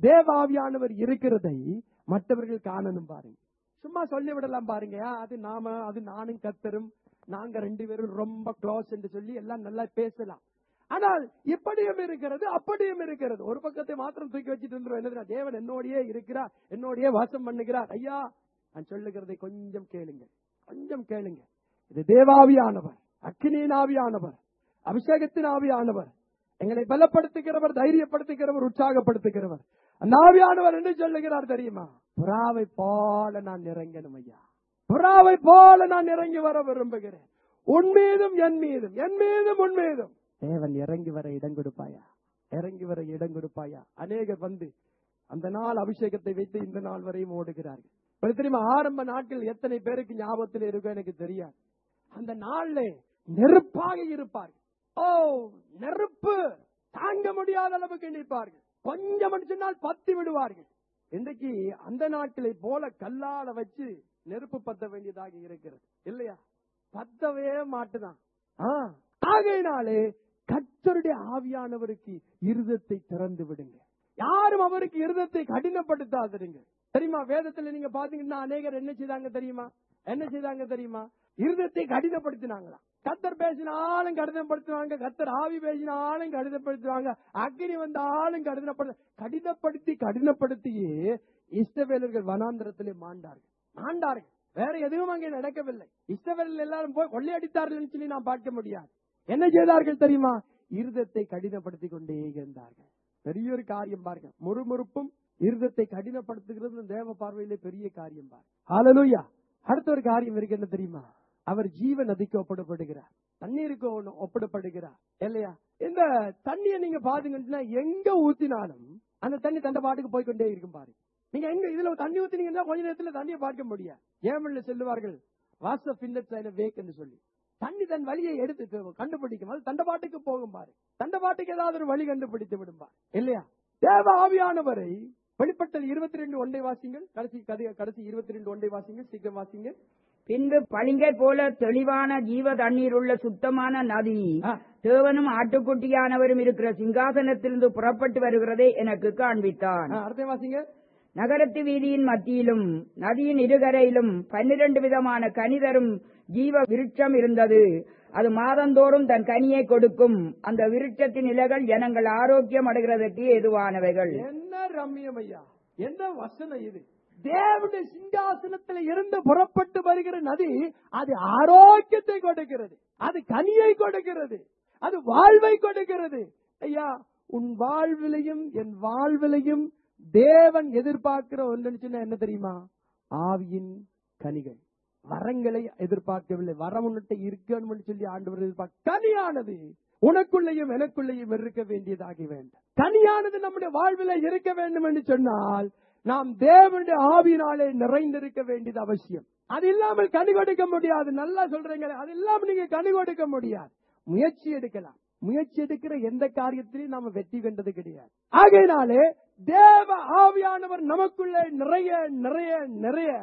தேவாவியானவர் இருக்கிறதை மற்றவர்கள் காணணும் பாருங்க சும்மா சொல்லி விடலாம் பாருங்க ஆ, அது நாம அது நானும் கத்தரும் நாங்க ரெண்டு பேரும் ரொம்ப க்ளோஸ் என்று சொல்லி எல்லாம் நல்லா பேசலாம் ஆனால் இப்படியும் இருக்கிறது அப்படியும் இருக்கிறது ஒரு பக்கத்தை மாத்திரம் தூக்கி வச்சுட்டு இருந்துரும் என்னதுன்னா தேவன் என்னோடயே இருக்கிறார் என்னோடயே வாசம் பண்ணுகிறார் ஐயா நான் சொல்லுகிறதை கொஞ்சம் கேளுங்க கொஞ்சம் கேளுங்க இது தேவாவியானவர் அக்கினியின் ஆவியானவர் அபிஷேகத்தின் ஆவியானவர் எங்களை பலப்படுத்துகிறவர் தைரியப்படுத்துகிறவர் உற்சாகப்படுத்துகிறவர் அந்த ஆவியானவர் என்ன சொல்லுகிறார் தெரியுமா புறாவை போல நான் இறங்கணும் ஐயா புறாவை போல நான் இறங்கி வர விரும்புகிறேன் உன் மீதும் என் மீதும் என் மீதும் உன் மீதும் தேவன் இறங்கி வர இடம் கொடுப்பாயா இறங்கி வர இடம் கொடுப்பாயா அநேகர் வந்து அந்த நாள் அபிஷேகத்தை வைத்து இந்த நாள் வரையும் ஓடுகிறார்கள் உங்களுக்கு தெரியுமா ஆரம்ப நாட்கள் எத்தனை பேருக்கு ஞாபகத்தில் இருக்கும் எனக்கு தெரியாது அந்த நாள்ல நெருப்பாக இருப்பார்கள் ஓ நெருப்பு தாங்க முடியாத அளவுக்கு நிற்பார்கள் கொஞ்சம் சொன்னால் பத்தி விடுவார்கள் இன்றைக்கு அந்த நாட்களை போல கல்லால வச்சு நெருப்பு பத்த வேண்டியதாக இருக்கிறது இல்லையா பத்தவே மாட்டுதான் ஆ, ஆகையினாலே கர்த்தருடைய ஆவியானவருக்கு இருதத்தை திறந்து விடுங்க யாரும் அவருக்கு இருதத்தை கடினப்படுத்தாதீங்க தெரியுமா வேதத்துல நீங்க பாத்தீங்கன்னா அநேகர் என்ன செய்தாங்க தெரியுமா என்ன செய்தாங்க தெரியுமா இருதத்தை கடினப்படுத்தினாங்களாம் கத்தர் பேசினாலும் கடினப்படுத்துவாங்க கத்தர் ஆவி பேசினாலும் கடினப்படுத்துவாங்க அக்னி வந்தாலும் கடினப்படு கடினப்படுத்தி கடினப்படுத்தியே இஷ்டவேலர்கள் வனாந்திரத்திலே மாண்டார்கள் மாண்டார்கள் வேற எதுவும் அங்கே நடக்கவில்லை இஷ்டவேலர்கள் எல்லாரும் போய் கொள்ளையடித்தார்கள் சொல்லி நான் பார்க்க முடியாது என்ன செய்தார்கள் தெரியுமா இருதத்தை கடினப்படுத்தி கொண்டே இருந்தார்கள் பெரிய ஒரு காரியம் பாருங்க முறுமுறுப்பும் இருதத்தை கடினப்படுத்துகிறது தேவ பார்வையிலே பெரிய காரியம் பாருங்க ஹalleluya அடுத்த ஒரு காரியம் இருக்கு என்ன தெரியுமா அவர் ஜீவ நதிக்கு ஒப்பிடப்படுகிறார் தண்ணீருக்கு ஒண்ணு ஒப்பிடப்படுகிறார் இல்லையா இந்த தண்ணியை நீங்க பாத்தீங்கன்னா எங்க ஊத்தினாலும் அந்த தண்ணி தண்ட பாட்டுக்கு போய் கொண்டே இருக்கும் பாருங்க நீங்க எங்க இதுல தண்ணி ஊத்தினீங்கன்னா கொஞ்ச நேரத்துல தண்ணியை பார்க்க முடியாது ஏமல்ல செல்லுவார்கள் வாச பின்னட் வேக் என்று சொல்லி தண்ணி தன் வழியை எடுத்து போ- கண்டுபிடிக்கும் அது தண்டபாட்டுக்கு போகும் பாரு தண்டபாட்டுக்கு ஏதாவது ஒரு வழி கண்டுபிடித்து விடும் பாரு இல்லையா தேவ ஆவியானவரை வெளிப்பட்டது இருபத்தி ரெண்டு ஒன்றை வாசிங்கள் கடைசி கதை கடைசி இருபத்தி ரெண்டு ஒன்றை வாசிங்கள் சீக்கிரம் வாசிங்க பின்பு பளிங்கை போல தெளிவான ஜீவ தண்ணீர் உள்ள சுத்தமான நதி ஆ. தேவனும் ஆட்டுக்குட்டியானவரும் இருக்கிற சிங்காசனத்திலிருந்து புறப்பட்டு வருகிறதை எனக்கு காண்பித்தான் ஆ, அடுத்த வாசிங்க நகரத்து வீதியின் மத்தியிலும் நதியின் இருகரையிலும் பன்னிரண்டு விதமான கனிதரும் ஜீவ விருட்சம் இருந்தது அது மாதந்தோறும் தன் கனியை கொடுக்கும் அந்த விருட்சத்தின் இலைகள் ஜனங்கள் ஆரோக்கியம் அடைகிறதற்கு ஏதுவானவைகள் என்ன ரம்மியம் ஐயா என்ன வசனம் இது தேவனுடைய சிங்காசனத்தில் இருந்து புறப்பட்டு வருகிற நதி அது ஆரோக்கியத்தை கொடுக்கிறது அது கனியை கொடுக்கிறது அது வாழ்வை கொடுக்கிறது ஐயா உன் வாழ்விலையும் என் வாழ்விலையும் தேவன் எதிர்பார்க்கிற ஒன்றுன்னு சொன்னா என்ன தெரியுமா ஆவியின் கனிகள் வரங்களை எதிர்பார்க்கவில்லை வரம் உன்னிட்ட இருக்கணும்னு சொல்லி ஆண்டவர் எதிர்பார்க்க கனியானது உனக்குள்ளேயும் எனக்குள்ளேயும் இருக்க வேண்டியதாகி வேண்டும் கனியானது நம்முடைய வாழ்வில இருக்க வேண்டும் என்று சொன்னால் நாம் தேவனுடைய ஆவியினாலே நிறைந்திருக்க வேண்டியது அவசியம் அது இல்லாமல் கனி கொடுக்க முடியாது நல்லா சொல்றீங்க அது இல்லாமல் நீங்க கனி கொடுக்க முடியாது முயற்சி எடுக்கலாம் முயற்சி எடுக்கிற எந்த காரியத்திலையும் நாம வெற்றி கண்டது கிடையாது ஆகையினாலே தேவ ஆவியானவர் நமக்குள்ளே நிறைய நிறைய நிறைய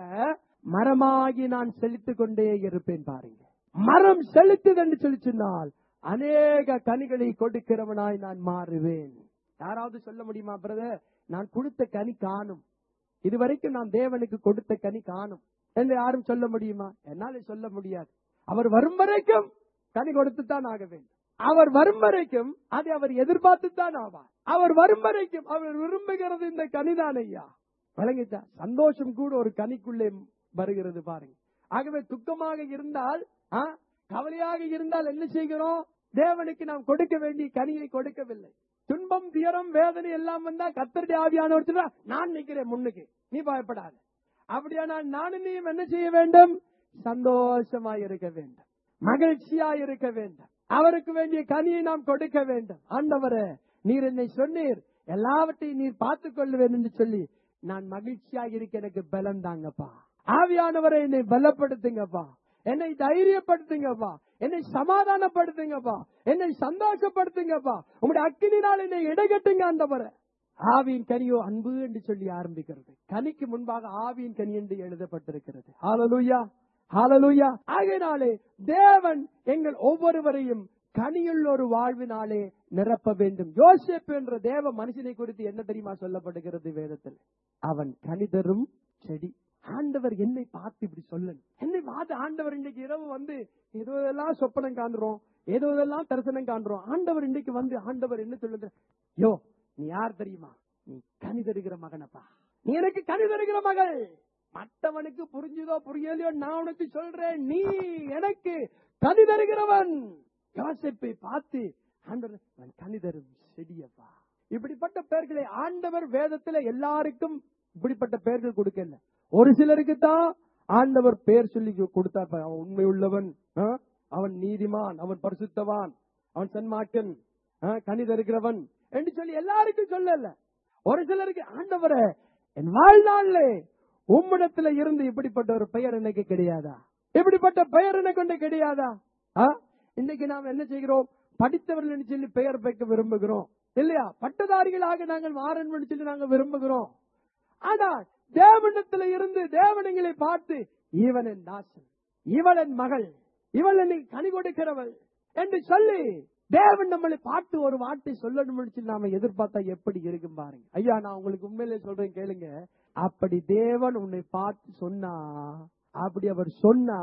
மரமாகி நான் செலுத்திக் கொண்டே இருப்பேன் பாருங்க மரம் செலுத்துது என்று சொல்லி சொன்னால் அநேக கனிகளை கொடுக்கிறவனாய் நான் மாறுவேன் யாராவது சொல்ல முடியுமா பிரதர் நான் கொடுத்த கனி காணும் இதுவரைக்கும் நான் தேவனுக்கு கொடுத்த கனி காணும் என்று யாரும் சொல்ல முடியுமா என்னால சொல்ல முடியாது அவர் வரும் வரைக்கும் கனி கொடுத்துத்தான் ஆக வேண்டும் அவர் வரும் வரைக்கும் அதை அவர் எதிர்பார்த்துத்தான் ஆவார் அவர் வரும் வரைக்கும் அவர் விரும்புகிறது இந்த கனிதான் ஐயா விளங்கிச்சா சந்தோஷம் கூட ஒரு கனிக்குள்ளே வருகிறது பாருங்க ஆகவே துக்கமாக இருந்தால் ஆ, கவலையாக இருந்தால் என்ன செய்கிறோம் தேவனுக்கு நாம் கொடுக்க வேண்டிய கனியை கொடுக்கவில்லை துன்பம் துயரம் வேதனை எல்லாம் வந்தா கத்தருடைய ஆவியானவர் சொல்றா, நான் நிக்கிறேன் முன்னுக்கு நீ பயப்படாத அப்படியானால் நானும் நீயும் என்ன செய்ய வேண்டும் சந்தோஷமாய் இருக்க வேண்டும் மகிழ்ச்சியாய் இருக்க வேண்டும் அவருக்கு வேண்டிய கனியை நாம் கொடுக்க வேண்டும் ஆண்டவரே நீர் என்னை சொன்னீர் எல்லாவற்றையும் நீர் பார்த்துக் கொள்ளுவேன் என்று சொல்லி நான் மகிழ்ச்சியாக இருக்க எனக்கு பலம் தாங்கப்பா ஆவியானவரை என்னை பலப்படுத்துங்கப்பா என்னை தைரியப்படுத்துங்கப்பா என்னை சமாதானப்படுத்துங்கப்பா என்னை சந்தோஷப்படுத்துங்கப்பா உங்களுடைய அக்கினினால் என்னை இடைகட்டுங்க ஆண்டவரே ஆவியின் கனியோ அன்பு என்று சொல்லி ஆரம்பிக்கிறது கனிக்கு முன்பாக ஆவியின் கனி என்று எழுதப்பட்டிருக்கிறது ஹalleluya ஹalleluya ஆகையினாலே தேவன் எங்கள் ஒவ்வொருவரையும் கனியுள்ள ஒரு வாழ்வினாலே நிரப்ப வேண்டும் யோசேப்பு என்ற தேவ மனுஷனை குறித்து என்ன தெரியுமா சொல்லப்படுகிறது வேதத்தில் அவன் கனிதரும் செடி ஆண்டவர் என்னை பார்த்து இப்படி சொல்லணும் என்னை பார்த்து ஆண்டவர் இன்னைக்கு இரவு வந்து ஏதோ இதெல்லாம் சொப்பனம் காண்றோம் ஏதோ இதெல்லாம் தரிசனம் காண்றோம் ஆண்டவர் இன்னைக்கு வந்து ஆண்டவர் என்ன சொல்லுது யோ நீ யார் தெரியுமா நீ கனி தருகிற மகனப்பா நீ எனக்கு கனி தருகிற மகள் மற்றவனுக்கு புரிஞ்சுதோ புரியலையோ நான் உனக்கு சொல்றேன் நீ எனக்கு கனி தருகிறவன் யோசிப்பை பார்த்து ஆண்டவர் அவன் கனி தரும் செடியப்பா இப்படிப்பட்ட பெயர்களை ஆண்டவர் வேதத்துல எல்லாருக்கும் இப்படிப்பட்ட பெயர்கள் கொடுக்கல ஒரு சிலருக்கு தான் ஆண்டவர் பெயர் சொல்லி கொடுத்தார் பாரு. அவன் உண்மை உள்ளவன் ஆ? அவன் நீதிமான் அவன் பரிசுத்தவான் அவன் சன்மாக்கன் ஆ, கனி தருகிறவன் என்று சொல்லி எல்லாருக்கும் சொல்லல ஒரு சிலருக்கு ஆண்டவரே என் வாழ்நாள்ல உம்மிடத்துல இருந்து இப்படிப்பட்ட ஒரு பெயர் எனக்கு கிடையாதா இப்படிப்பட்ட பெயர் எனக்கு ஒன்று கிடையாதா ஆ? இன்னைக்கு நாம் என்ன செய்கிறோம் படித்தவர்கள் என்று சொல்லி பெயர் வைக்க விரும்புகிறோம் இல்லையா பட்டதாரிகளாக நாங்கள் மாறணும் சொல்லி நாங்கள் விரும்புகிறோம் ஆனால் தேவனிடத்துல இருந்து தேவனங்களை பார்த்து இவன் என் தாசன் இவள் என் மகள் இவள் என்னை கனி கொடுக்கிறவள் என்று சொல்லி தேவன் நம்மளை பார்த்து ஒரு வார்த்தை சொல்லணும் சொல்லி நாம எதிர்பார்த்தா எப்படி இருக்கும் பாருங்க ஐயா நான் உங்களுக்கு உண்மையிலே சொல்றேன் கேளுங்க அப்படி தேவன் உன்னை பார்த்து சொன்னா அப்படி அவர் சொன்னா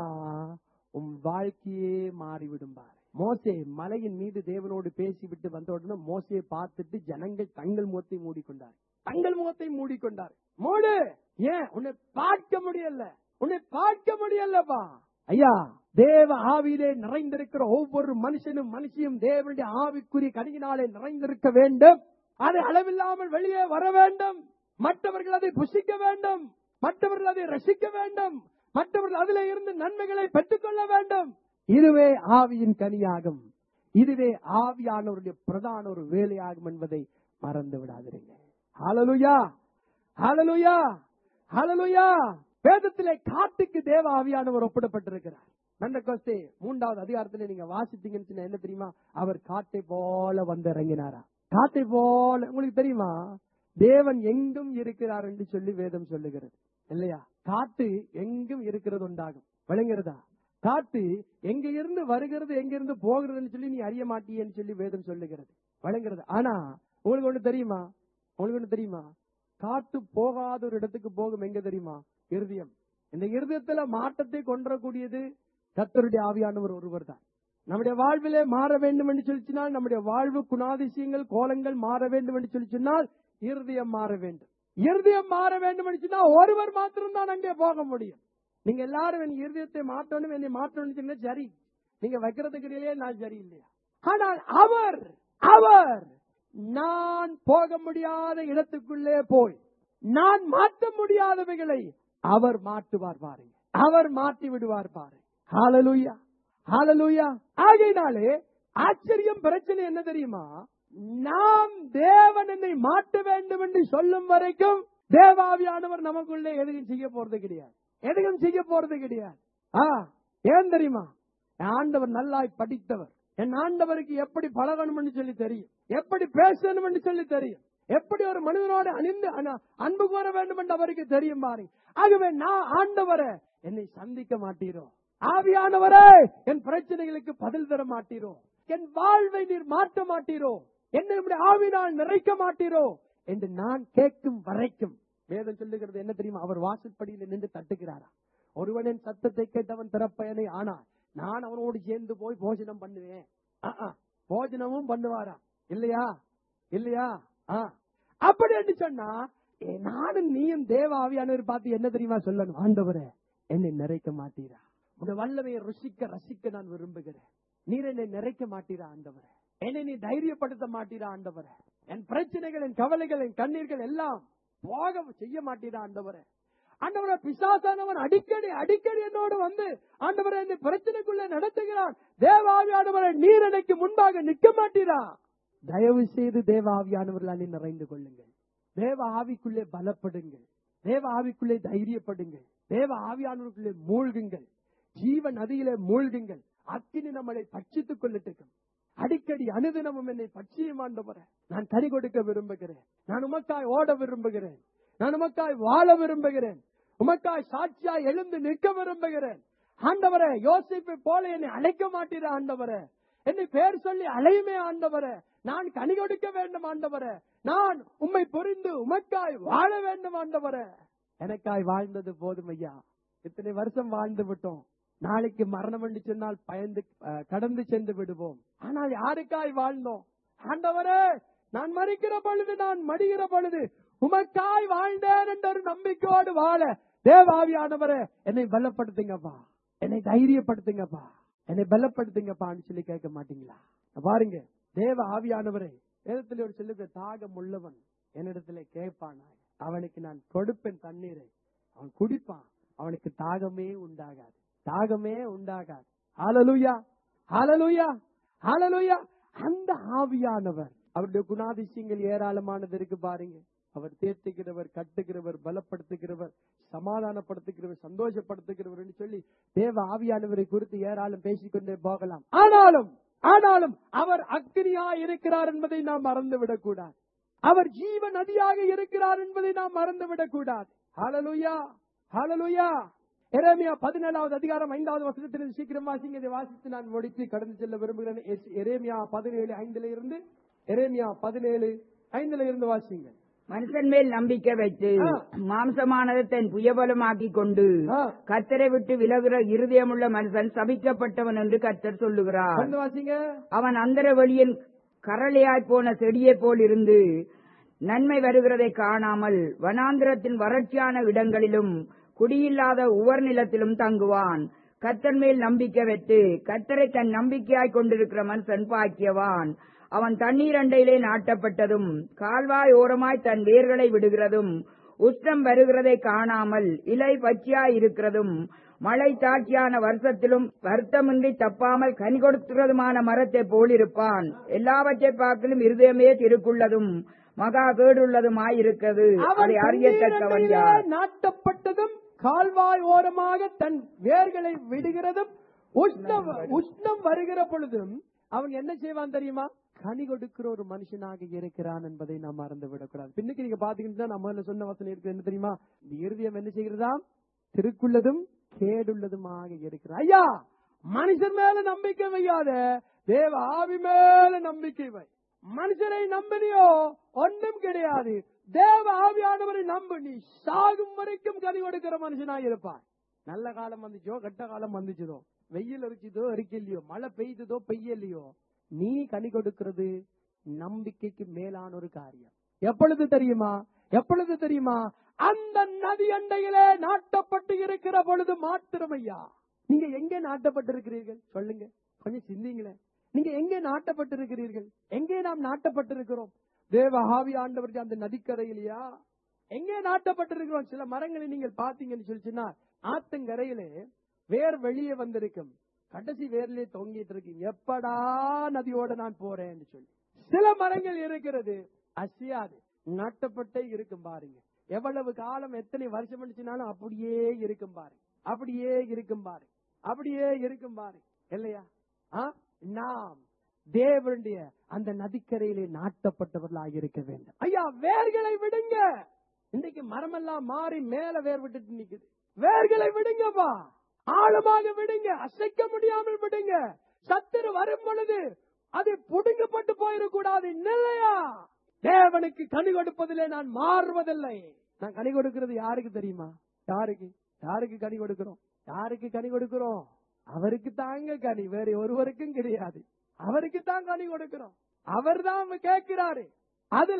உன் வாழ்க்கையே மாறிவிடும் பாரு மோசே மலையின் மீது தேவனோடு பேசிவிட்டு வந்த உடனே மோசையை பார்த்துட்டு ஜனங்கள் தங்கள் முகத்தை மூடிக்கொண்டார் தங்கள் முகத்தை மூடிக்கொண்டார் மூடு ஏன் உன்னை பார்க்க முடியல உன்னை பார்க்க முடியலப்பா ஐயா தேவ ஆவியிலே நிறைந்திருக்கிற ஒவ்வொரு மனுஷனும் மனுஷியும் தேவனுடைய ஆவிக்குரிய கனியினாலே நிறைந்திருக்க வேண்டும் அது அளவில்லாமல் வெளியே வர வேண்டும் மற்றவர்கள் அதை புசிக்க வேண்டும் மற்றவர்கள் அதை ரசிக்க வேண்டும் மற்றவர்கள் அதிலே இருந்து நன்மைகளை பெற்றுக்கொள்ள வேண்டும் இதுவே ஆவியின் கனியாகும் இதுவே ஆவியானவருடைய பிரதான ஒரு வேலையாகும் என்பதை மறந்து விடாதிருங்க ஹalleluya ஹalleluya ஹalleluya வேதத்திலே காட்டுக்கு தேவ ஆவியானவர் ஒப்பிடப்பட்டிருக்கிறார் நந்தகோஸ்தே மூன்றாவது அதிகாரத்திலே நீங்க வாசித்தீங்கன்னு சொன்னா என்ன தெரியுமா அவர் காட்டை போல வந்து இறங்கினாரா காட்டை போல உங்களுக்கு தெரியுமா தேவன் எங்கும் இருக்கிறார் என்று சொல்லி வேதம் சொல்லுகிறது இல்லையா காட்டு எங்கும் இருக்கிறது உண்டாகும் விளங்குறதா காட்டு எங்க இருந்து வருகிறது எங்க இருந்து போகிறதுன்னு சொல்லி நீ அறிய மாட்டியேன்னு சொல்லி வேதம் சொல்லுகிறது வழங்குறது ஆனா உங்களுக்கு ஒண்ணு தெரியுமா உங்களுக்கு ஒண்ணு தெரியுமா காட்டு போகாத ஒரு இடத்துக்கு போகும் எங்க தெரியுமா இருதயம் இந்த இருதயத்துல மாற்றத்தை கொன்றக்கூடியது கத்தருடைய ஆவியானவர் ஒருவர் தான் நம்முடைய வாழ்விலே மாற வேண்டும் என்று சொல்லி சொன்னால் நம்முடைய வாழ்வு குணாதிசயங்கள் கோலங்கள் மாற வேண்டும் என்று சொல்லி சொன்னால் இருதயம் மாற வேண்டும் இருதயம் மாற வேண்டும் என்று சொன்னால் ஒருவர் மாத்திரம் தான் அங்கே போக முடியும் நீங்க எல்லாரும் என் இருதயத்தை மாற்றணும் என்னை மாற்றணும் சொன்னா சரி நீங்க வைக்கிறதுக்கு நான் சரி இல்லையா ஆனால் அவர் அவர் நான் போக முடியாத இடத்துக்குள்ளே போய் நான் மாற்ற முடியாதவைகளை அவர் மாற்றுவார் பாருங்க அவர் மாற்றி விடுவார் பாருங்க ஹalleluya ஹalleluya ஆகையினாலே ஆச்சரியம் பிரச்சனை என்ன தெரியுமா நாம் தேவன் என்னை மாற்ற வேண்டும் என்று சொல்லும் வரைக்கும் தேவாவியானவர் நமக்குள்ளே எதுவும் செய்ய போறது கிடையாது எதுவும் செய்ய போறது கிடையாது ஆ ஏன் தெரியுமா என் ஆண்டவர் நல்லாய் படித்தவர் என் ஆண்டவருக்கு எப்படி பழகணும்னு சொல்லி தெரியும் எப்படி பேசணும்னு சொல்லி தெரியும் எப்படி ஒரு மனிதனோடு அணிந்து அன- அன்பு கூற வேண்டும் என்று அவருக்கு தெரியும் பாருங்க ஆகவே நான் ஆண்டவரை என்னை சந்திக்க மாட்டீரோ ஆவியானவரே என் பிரச்சனைகளுக்கு பதில் தர மாட்டீரோ என் வாழ்வை நீர் மாற்ற மாட்டீரோ என்னை உம்முடைய ஆவினால் நிறைக்க மாட்டீரோ என்று நான் கேட்கும் வரைக்கும் வேதம் சொல்லுகிறது என்ன தெரியுமா அவர் வாசற்படியில் நின்று தட்டுகிறாரா ஒருவனின் சத்தத்தை கேட்டவன் திறப்பயனை ஆனா நான் அவனோடு சேர்ந்து போய் போஜனம் பண்ணுவேன் ஆ, ஆ, போஜனமும் பண்ணுவாரா இல்லையா இல்லையா ஆ. அப்படி என்று சொன்னா ஏ, நானும் நீயும் தேவ ஆவியானவர் பார்த்து என்ன தெரியுமா சொல்லணும் ஆண்டவரே என்னை நிறைக்க மாட்டீரா உங்க வல்லமையை ருசிக்க ரசிக்க நான் விரும்புகிறேன் நீர் என்னை நிறைக்க மாட்டீரா ஆண்டவரே என்னை நீ தைரியப்படுத்த மாட்டீரா ஆண்டவரே என் பிரச்சனைகள் என் கவலைகள் என் கண்ணீர்கள் எல்லாம் போக செய்ய மாட்டீரா ஆண்டவரே ஆண்டவரே பிசாசானவன் அடிக்கடி அடிக்கடி என்னோடு வந்து ஆண்டவரே இந்த பிரச்சனைக்குள்ள நடத்துகிறான் தேவாவியானவரை நீர் எனக்கு முன்பாக நிற்க மாட்டீரா தயவு செய்து தேவாவியானவர்களாலே நிறைந்து கொள்ளுங்கள் தேவ ஆவிக்குள்ளே பலப்படுங்கள் தேவ ஆவிக்குள்ளே தைரியப்படுங்கள் தேவ ஆவியானவருக்குள்ளே மூழ்குங்கள் ஜீவ நதியிலே மூழ்குங்கள் அக்கினி நம்மளை பட்சித்துக் கொள்ளிட்டு அடிக்கடி அனுதினமும் என்னை பட்சியும் ஆண்டவரே நான் கனி கொடுக்க விரும்புகிறேன் நான் உமக்காய் ஓட விரும்புகிறேன் நான் உமக்காய் வாழ விரும்புகிறேன் உமக்காய் சாட்சியாய் எழுந்து நிற்க விரும்புகிறேன் ஆண்டவரே யோசிப்பை போல என்னை அழைக்க மாட்டீரா ஆண்டவரே என்னை பேர் சொல்லி அலையுமே ஆண்டவரே நான் கனி கொடுக்க வேண்டும் ஆண்டவரே நான் உம்மை புரிந்து உமக்காய் வாழ வேண்டும் ஆண்டவரே எனக்காய் வாழ்ந்தது போதும் ஐயா இத்தனை வருஷம் வாழ்ந்து விட்டோம் நாளைக்கு மரணம் என்று சொன்னால் பயந்து அஹ், கடந்து சென்று விடுவோம் ஆனால் யாருக்காய் வாழ்ந்தோம் ஆண்டவரே நான் மறிக்கிற பொழுது நான் மடிகிற பொழுது உமக்காய் வாழ்ந்தேன் என்ற ஒரு நம்பிக்கையோடு வாழ தேவாவியானவரே என்னை பலப்படுத்துங்கப்பா என்னை தைரியப்படுத்துங்கப்பா என்னை பலப்படுத்துங்கப்பான்னு சொல்லி கேட்க மாட்டீங்களா பாருங்க தேவ ஆவியானவரே வேதத்தில் ஒரு சொல்லுது தாகம் உள்ளவன் என்னிடத்துல கேட்பானாய் அவனுக்கு நான் கொடுப்பேன் தண்ணீரை அவன் குடிப்பான் அவனுக்கு தாகமே உண்டாகாது தாகமே உண்டாகாது ஹalleluya ஹalleluya ஹalleluya அந்த ஆவியானவர் அவருடைய குணாதிசயங்கள் ஏராளமானது இருக்கு பாருங்க அவர் தேர்த்துகிறவர் கட்டுகிறவர் பலப்படுத்துகிறவர் சமாதானப்படுத்துகிறவர் சந்தோஷப்படுத்துகிறவர் என்று சொல்லி தேவ ஆவியானவரை குறித்து ஏராளம் பேசிக்கொண்டே போகலாம் ஆனாலும் ஆனாலும் அவர் அக்னியா இருக்கிறார் என்பதை நாம் மறந்துவிடக் கூடாது அவர் ஜீவ நதியாக இருக்கிறார் என்பதை நாம் மறந்துவிடக் கூடாது ஹalleluya ஹalleluya எரேமியா பதினேழாவது அதிகாரம் ஐந்தாவது வசனத்தில் சீக்கிரம் வாசிங்க இதை வாசித்து நான் முடித்து கடந்து செல்ல விரும்புகிறேன் எஸ்- எரேமியா பதினேழு ஐந்துல இருந்து எரேமியா பதினேழு ஐந்துல இருந்து வாசிங்க மனுஷன் மேல் நம்பிக்கை வைத்து ஆ. மாம்சமானதை தன் புயபலமாக்கிக் கொண்டு ஆ. கத்தரை விட்டு விலகுற இருதயமுள்ள மனுஷன் சபிக்கப்பட்டவன் என்று கத்தர் சொல்லுகிறார் வந்து வாசிங்க அவன் அந்தர வழியின் கரளையாய் போன செடியைப் போல் இருந்து நன்மை வருகிறதை காணாமல் வனாந்திரத்தின் வறட்சியான இடங்களிலும் குடியில்லாத உவர் நிலத்திலும் தங்குவான் கத்தன் மேல் நம்பிக்கை வைத்து கத்தரை தன் நம்பிக்கையாய் கொண்டிருக்கிற மனுஷன் பாக்கியவான் அவன் தண்ணீர் அண்டையிலே நாட்டப்பட்டதும் கால்வாய் ஓரமாய் தன் வேர்களை விடுகிறதும் உஷ்ணம் வருகிறதை காணாமல் இலை பச்சையாய் இருக்கிறதும் மழை தாட்சியான வருஷத்திலும் வருத்தமின்றி தப்பாமல் கனி கொடுக்கிறதுமான மரத்தை போலிருப்பான் எல்லாவற்றை பார்க்கலும் இருதயமே திருக்குள்ளதும் மகா கேடுள்ளதுமாயிருக்கிறது அவன் அதை அறியத்தக்கவன் தண்ணீரிலே யார் நாட்டப்பட்டதும் கால்வாய் ஓரமாக தன் வேர்களை விடுகிறதும் உஷ்ணம் உஷ்ணம் வருகிற பொழுதும் அவன் என்ன செய்வான் தெரியுமா கனி கொடுக்கிற ஒரு மனுஷனாக இருக்கிறான் என்பதை நாம் மறந்து விடக்கூடாது பின்னுக்கு நீங்க பாத்தீங்கன்னா நம்ம முதல்ல சொன்ன வசனம் இருக்கு என்ன தெரியுமா இந்த இருதயம் என்ன செய்கிறதாம் திருக்குள்ளதும் கேடுள்ளதுமாக இருக்கிறார் ஐயா மனுஷன் மேல நம்பிக்கை வையாத தேவ ஆவி மேல நம்பிக்கை வை மனுஷனை நம்பினியோ ஒன்றும் கிடையாது தேவ ஆவியானவரை நம்பு நீ சாகும் வரைக்கும் கனி கொடுக்கிற மனுஷனாக இருப்பாய் நல்ல காலம் வந்துச்சோ கெட்ட காலம் வந்துச்சதோ வெயில் அரிச்சதோ அரிக்கலையோ மழை பெய்ததோ பெய்யலையோ நீ கனி கொடுக்கிறது நம்பிக்கைக்கு மேலான ஒரு காரியம் எப்பொழுது தெரியுமா எப்பொழுது தெரியுமா அந்த நதி அண்டையிலே நாட்டப்பட்டு இருக்கிற பொழுது மாத்திரமையா நீங்க எங்கே நாட்டப்பட்டிருக்கிறீர்கள் சொல்லுங்க கொஞ்சம் சிந்திங்களேன் நீங்க எங்கே நாட்டப்பட்டிருக்கிறீர்கள் எங்கே நாம் நாட்டப்பட்டிருக்கிறோம் தேவ ஆவி ஆண்டவருக்கு அந்த நதிக்கரையிலையா எங்கே நாட்டப்பட்டிருக்கிறோம் சில மரங்களை நீங்கள் பாத்தீங்கன்னு சொல்லிச்சுன்னா ஆத்தங்கரையிலே வேர் வெளியே வந்திருக்கும் கடைசி வேர்லயே தொங்கிட்டு இருக்கீங்க எப்படா நதியோட நான் போறேன்னு சொல்லி சில மரங்கள் இருக்கிறது அசையாது நாட்டப்பட்டே இருக்கும் பாருங்க எவ்வளவு காலம் எத்தனை வருஷம் வந்துச்சுனாலும் அப்படியே இருக்கும் பாருங்க அப்படியே இருக்கும் பாருங்க அப்படியே இருக்கும் பாருங்க இல்லையா ஆ? நாம் தேவனுடைய அந்த நதிக்கரையிலே நாட்டப்பட்டவர்களாக இருக்க வேண்டும் ஐயா வேர்களை விடுங்க இன்னைக்கு மரமெல்லாம் மாறி மேல வேர் விட்டுட்டு நிக்குது வேர்களை விடுங்கப்பா ஆழமாக விடுங்க அசைக்க முடியாமல் விடுங்க சத்துரு வரும் பொழுது அது புடுங்கப்பட்டு போயிடக்கூடாது இல்லையா தேவனுக்கு கனி கொடுப்பதிலே நான் மாறுவதில்லை நான் கனி கொடுக்கிறது யாருக்கு தெரியுமா யாருக்கு யாருக்கு கனி கொடுக்கிறோம் யாருக்கு கனி கொடுக்கிறோம் அவருக்கு தாங்க கனி வேற ஒருவருக்கும் கிடையாது அவருக்கு தான் கனி கொடுக்கிறோம் அவர் தான் கேட்கிறாரு அதுல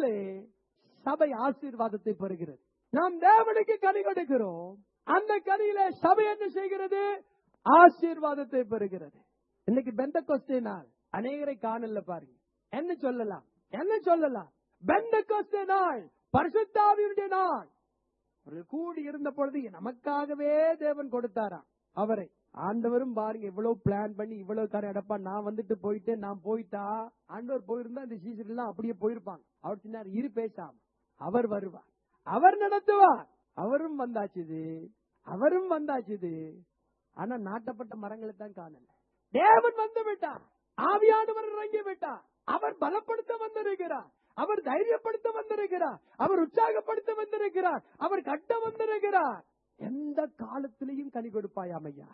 சபை ஆசீர்வாதத்தை பெறுகிறது நாம் தேவனுக்கு கனி கொடுக்கிறோம் அந்த கனியில சபை என்ன செய்கிறது ஆசீர்வாதத்தை பெறுகிறது இன்னைக்கு பெந்த கொஸ்டே நாள் அநேகரை காணல பாருங்க என்ன சொல்லலாம் என்ன சொல்லலாம் பெந்த கொஸ்டே நாள் பரிசுத்தாவியுடைய நாள் அவர்கள் கூடி இருந்த பொழுது நமக்காகவே தேவன் கொடுத்தாராம் அவரை ஆண்டவரும் பாருங்க இவ்வளவு பிளான் பண்ணி இவ்வளவு காரை அடப்பா நான் வந்துட்டு போயிட்டேன் நான் போயிட்டா ஆண்டவர் போயிருந்தா இந்த சீசன் எல்லாம் அப்படியே போயிருப்பாங்க அவர் சொன்னார் இரு பேசாம அவர் வருவார் அவர் நடத்துவார் அவரும் வந்தாச்சுது அவரும் வந்தாச்சுது ஆனா நாட்டப்பட்ட மரங்களை தான் காணல தேவன் வந்து விட்டார் ஆவியானவர் இறங்கி விட்டார் அவர் பலப்படுத்த வந்திருக்கிறார் அவர் தைரியப்படுத்த வந்திருக்கிறார் அவர் உற்சாகப்படுத்த வந்திருக்கிறார் அவர் கட்ட வந்திருக்கிறார் எந்த காலத்திலையும் கனி கொடுப்பாயாம் ஐயா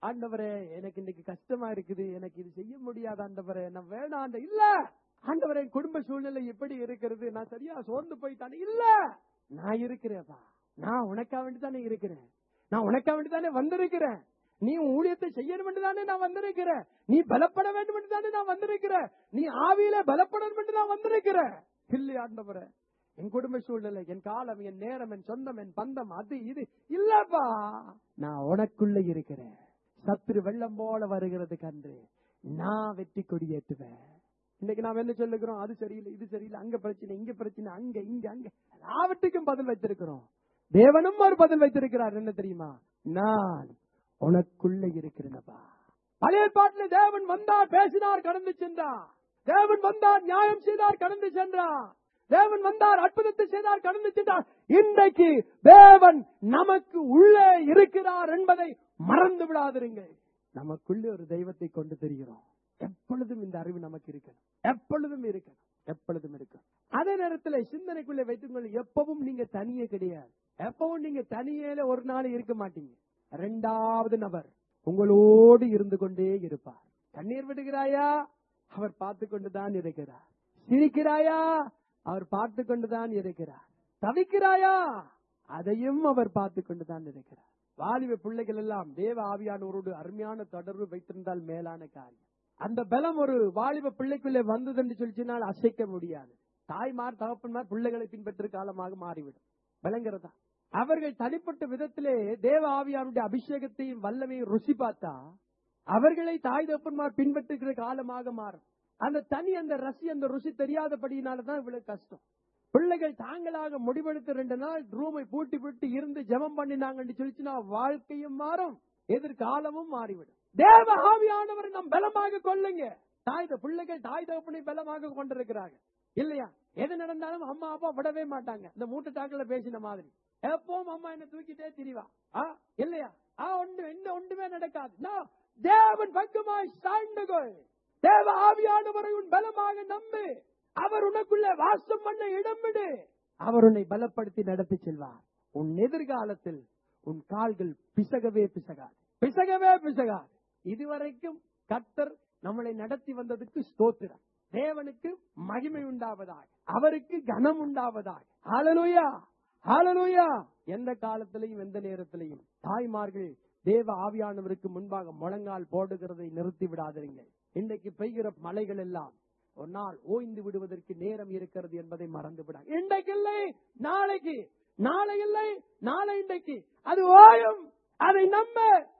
ஆண்டவரே எனக்கு இன்னைக்கு கஷ்டமா இருக்குது எனக்கு இது செய்ய முடியாது ஆண்டவரே நான் வேணாம் ஆண்ட இல்ல ஆண்டவரே என் குடும்ப சூழ்நிலை எப்படி இருக்கிறது நான் சரியா சோர்ந்து போயிட்டானே இல்ல நான் இருக்கிறேன்ப்பா நான் உனக்கா வேண்டி தானே இருக்கிறேன் நான் உனக்கா வேண்டி தானே வந்திருக்கிறேன் நீ உன் ஊழியத்தை செய்யணும் என்று தானே நான் வந்திருக்கிறேன் நீ பலப்பட வேண்டும் என்று தானே நான் வந்திருக்கிறேன் நீ ஆவியில பலப்படணும் என்று நான் வந்திருக்கிறேன் இல்லை ஆண்டவரே என் குடும்ப சூழ்நிலை என் காலம் என் நேரம் என் சொந்தம் என் பந்தம் அது இது இல்லப்பா நான் உனக்குள்ள இருக்கிறேன் சத்துரு வெள்ளம் போல வருகிறது கன்று நான் வெற்றி கொடியேற்றுவேன் இன்னைக்கு நாம் என்ன சொல்லுகிறோம் அது சரியில்லை இது சரியில்லை அங்க பிரச்சனை இங்க பிரச்சனை அங்க இங்க அங்க எல்லாவற்றுக்கும் பதில் வைத்திருக்கிறோம் தேவனும் ஒரு பதில் வைத்திருக்கிறார் என்ன தெரியுமா நான் உனக்குள்ள இருக்கிறேனப்பா பழைய பாட்டில் தேவன் வந்தார் பேசினார் கடந்து சென்றார் தேவன் வந்தார் நியாயம் செய்தார் கடந்து சென்றார் தேவன் வந்தார் அற்புதத்தை செய்தார் கடந்து சென்றார் இன்றைக்கு தேவன் நமக்கு உள்ளே இருக்கிறார் என்பதை மறந்து விடாதிருங்கள் நமக்குள்ளே ஒரு தெய்வத்தை கொண்டு தெரிகிறோம் எப்பொழுதும் இந்த அறிவு நமக்கு இருக்கணும் எப்பொழுதும் இருக்கணும் எப்பொழுதும் இருக்கும் அதே நேரத்தில் சிந்தனைக்குள்ளே வைத்துக் கொள்ள எப்பவும் நீங்க தனியே கிடையாது எப்பவும் நீங்க தனியேல ஒரு நாள் இருக்க மாட்டீங்க இரண்டாவது நபர் உங்களோடு இருந்து கொண்டே இருப்பார் கண்ணீர் விடுகிறாயா அவர் பார்த்து கொண்டுதான் இருக்கிறார் சிரிக்கிறாயா அவர் பார்த்து கொண்டுதான் இருக்கிறார் தவிக்கிறாயா அதையும் அவர் பார்த்து கொண்டுதான் இருக்கிறார் வாலிப பிள்ளைகள் எல்லாம் தேவ ஆவியானவரோடு அருமையான தொடர்பு வைத்திருந்தால் மேலான காரியம் அந்த பலம் ஒரு வாலிப பிள்ளைக்குள்ளே வந்தது என்று சொல்லிச்சினால் அசைக்க முடியாது தாய்மார் தகப்பன்மார் பிள்ளைகளை பின்பற்ற காலமாக மாறிவிடும் விளங்குறதா அவர்கள் தனிப்பட்ட விதத்திலே தேவ ஆவியானுடைய அபிஷேகத்தையும் வல்லமையும் ருசி பார்த்தா அவர்களை தாய் தகப்பன்மார் பின்பற்றுகிற காலமாக மாறும் அந்த தனி அந்த ரசி அந்த ருசி தெரியாதபடியினாலதான் இவ்வளவு கஷ்டம் பிள்ளைகள் தாங்களாக முடிவெடுத்து ரெண்டு நாள் ரூமை பூட்டி விட்டு இருந்து ஜெபம் பண்ணினாங்கன்னு சொல்லிச்சுன்னா வாழ்க்கையும் மாறும் எதிர்காலமும் மாறிவிடும் தேவ ஆவியானவரை நாம் பலமாக கொள்ளுங்க தாய் த- பிள்ளைகள் தாய் தகப்பனை பலமாக கொண்டிருக்கிறாங்க இல்லையா எது நடந்தாலும் அம்மா அப்பா விடவே மாட்டாங்க இந்த மூட்டை தாக்கல பேசின மாதிரி எப்பவும் அம்மா என்ன தூக்கிட்டே திரிவா ஆ இல்லையா ஆ ஒன்று எந்த ஒன்றுமே நடக்காது நான் தேவன் பக்கமாய் சாய்ந்துகொள் தேவ ஆவியானவரை உன் பலமாக நம்பு அவர் உனக்குள்ளே வாசம் பண்ண இடம் விடு அவர் உன்னை பலப்படுத்தி நடத்தி செல்வார் உன் எதிர்காலத்தில் உன் கால்கள் பிசகவே பிசகாது பிசகவே பிசகாது இதுவரைக்கும் கர்த்தர் நம்மளை நடத்தி வந்ததுக்கு ஸ்தோத்திரம் தேவனுக்கு மகிமை உண்டாவதாக அவருக்கு கனம் உண்டாவதாக ஹalleluya ஹalleluya எந்த காலத்திலையும் எந்த நேரத்திலையும் தாய்மார்கள் தேவ ஆவியானவருக்கு முன்பாக முழங்கால் போடுகிறதை நிறுத்தி விடாதீர்கள் இன்றைக்கு பெய்கிற மலைகள் எல்லாம் ஒரு நாள் ஓய்ந்து விடுவதற்கு நேரம் இருக்கிறது என்பதை மறந்து விடாங்க இன்றைக்கு இல்லை நாளைக்கு நாளை இல்லை நாளை இன்றைக்கு அது ஓயும் அதை நம்ப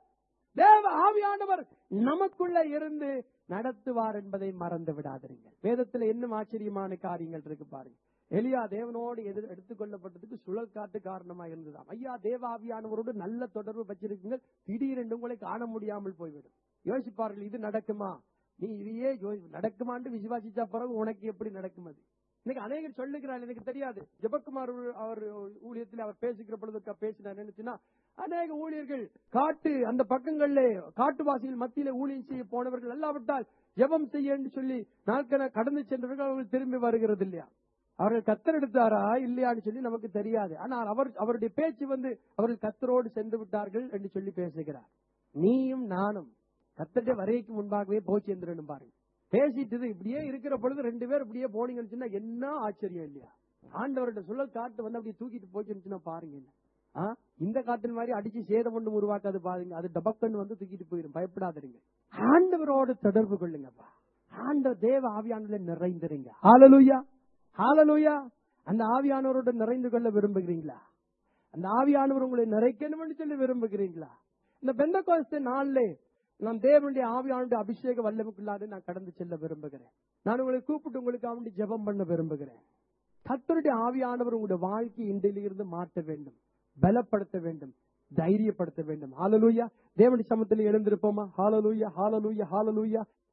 தேவ ஆவியானவர் நமக்குள்ள இருந்து நடத்துவார் என்பதை மறந்து விடாதீர்கள் வேதத்துல இன்னும் ஆச்சரியமான காரியங்கள் இருக்கு பாருங்க எலியா தேவனோடு எதிர் எடுத்துக் கொள்ளப்பட்டதுக்கு சுழல் காட்டு காரணமா இருந்ததாம் ஐயா தேவ ஆவியானவரோடு நல்ல தொடர்பு வச்சிருக்கீங்க திடீரென்று உங்களை காண முடியாமல் போய்விடும் யோசிப்பார்கள் இது நடக்குமா நீ இதையே யோ- நடக்குமான்னு விசுவாசிச்சா பிறகு உனக்கு எப்படி நடக்கும் அது இன்னைக்கு அநேகர் சொல்லுகிறார் எனக்கு தெரியாது ஜெபக்குமார் ஊ- அவர் ஊழியத்தில் அவர் பேசுகிற பொழுது க- பேசினார் என்னச்சுன்னா அநேக ஊழியர்கள் காட்டு அந்த பக்கங்கள்ல காட்டுவாசிகள் மத்தியில ஊழியம் செய்ய போனவர்கள் அல்லாவிட்டால் ஜெபம் செய்ய என்று சொல்லி நாட்கண கடந்து சென்றவர்கள் அவர்கள் திரும்பி வருகிறது இல்லையா அவர்கள் கத்தர் எடுத்தாரா இல்லையான்னு சொல்லி நமக்கு தெரியாது ஆனால் அவர் அவருடைய பேச்சு வந்து அவர்கள் கத்தரோடு சென்று விட்டார்கள் என்று சொல்லி பேசுகிறார் நீயும் நானும் கத்தருடைய வரைக்கு முன்பாகவே போய் சேர்ந்துடணும் பாருங்க பேசிட்டு இப்படியே இருக்கிற பொழுது ரெண்டு பேர் இப்படியே போனீங்கன்னு சொன்னா என்ன ஆச்சரியம் இல்லையா ஆண்டவருடைய சுழல் காட்டு வந்து அப்படியே தூக்கிட்டு போச்சுன்னு பாருங்க என்ன ஆ? இந்த காட்டின் மாதிரி அடிச்சு சேதம் ஒன்று உருவாக்காது பாருங்க அது டபக்கன்னு வந்து தூக்கிட்டு போயிடும் பயப்படாதீங்க ஆண்டவரோடு தொடர்பு கொள்ளுங்கப்பா ஆண்டவர் தேவ ஆவியானதுல நிறைந்திருங்க ஹalleluya ஹalleluya அந்த ஆவியானவரோட நிறைந்து கொள்ள விரும்புகிறீங்களா அந்த ஆவியானவர் உங்களை நிறைக்கணும்னு சொல்லி விரும்புகிறீங்களா இந்த பெந்த நாள்ல நான் தேவனுடைய ஆவியானுடைய அபிஷேக வல்லமுக்குள்ளாக நான் கடந்து செல்ல விரும்புகிறேன் நான் உங்களை கூப்பிட்டு உங்களுக்கு அவனுடைய ஜெபம் பண்ண விரும்புகிறேன் கர்த்தருடைய ஆவியானவர் உங்களுடைய வாழ்க்கை இன்றிலிருந்து மாற்ற வேண்டும் பலப்படுத்த வேண்டும் தைரியப்படுத்த வேண்டும் ஹாலலூயா தேவனுடைய சமத்தில் எழுந்திருப்போமா ஹாலலூயா ஹாலலூயா ஹாலலூயா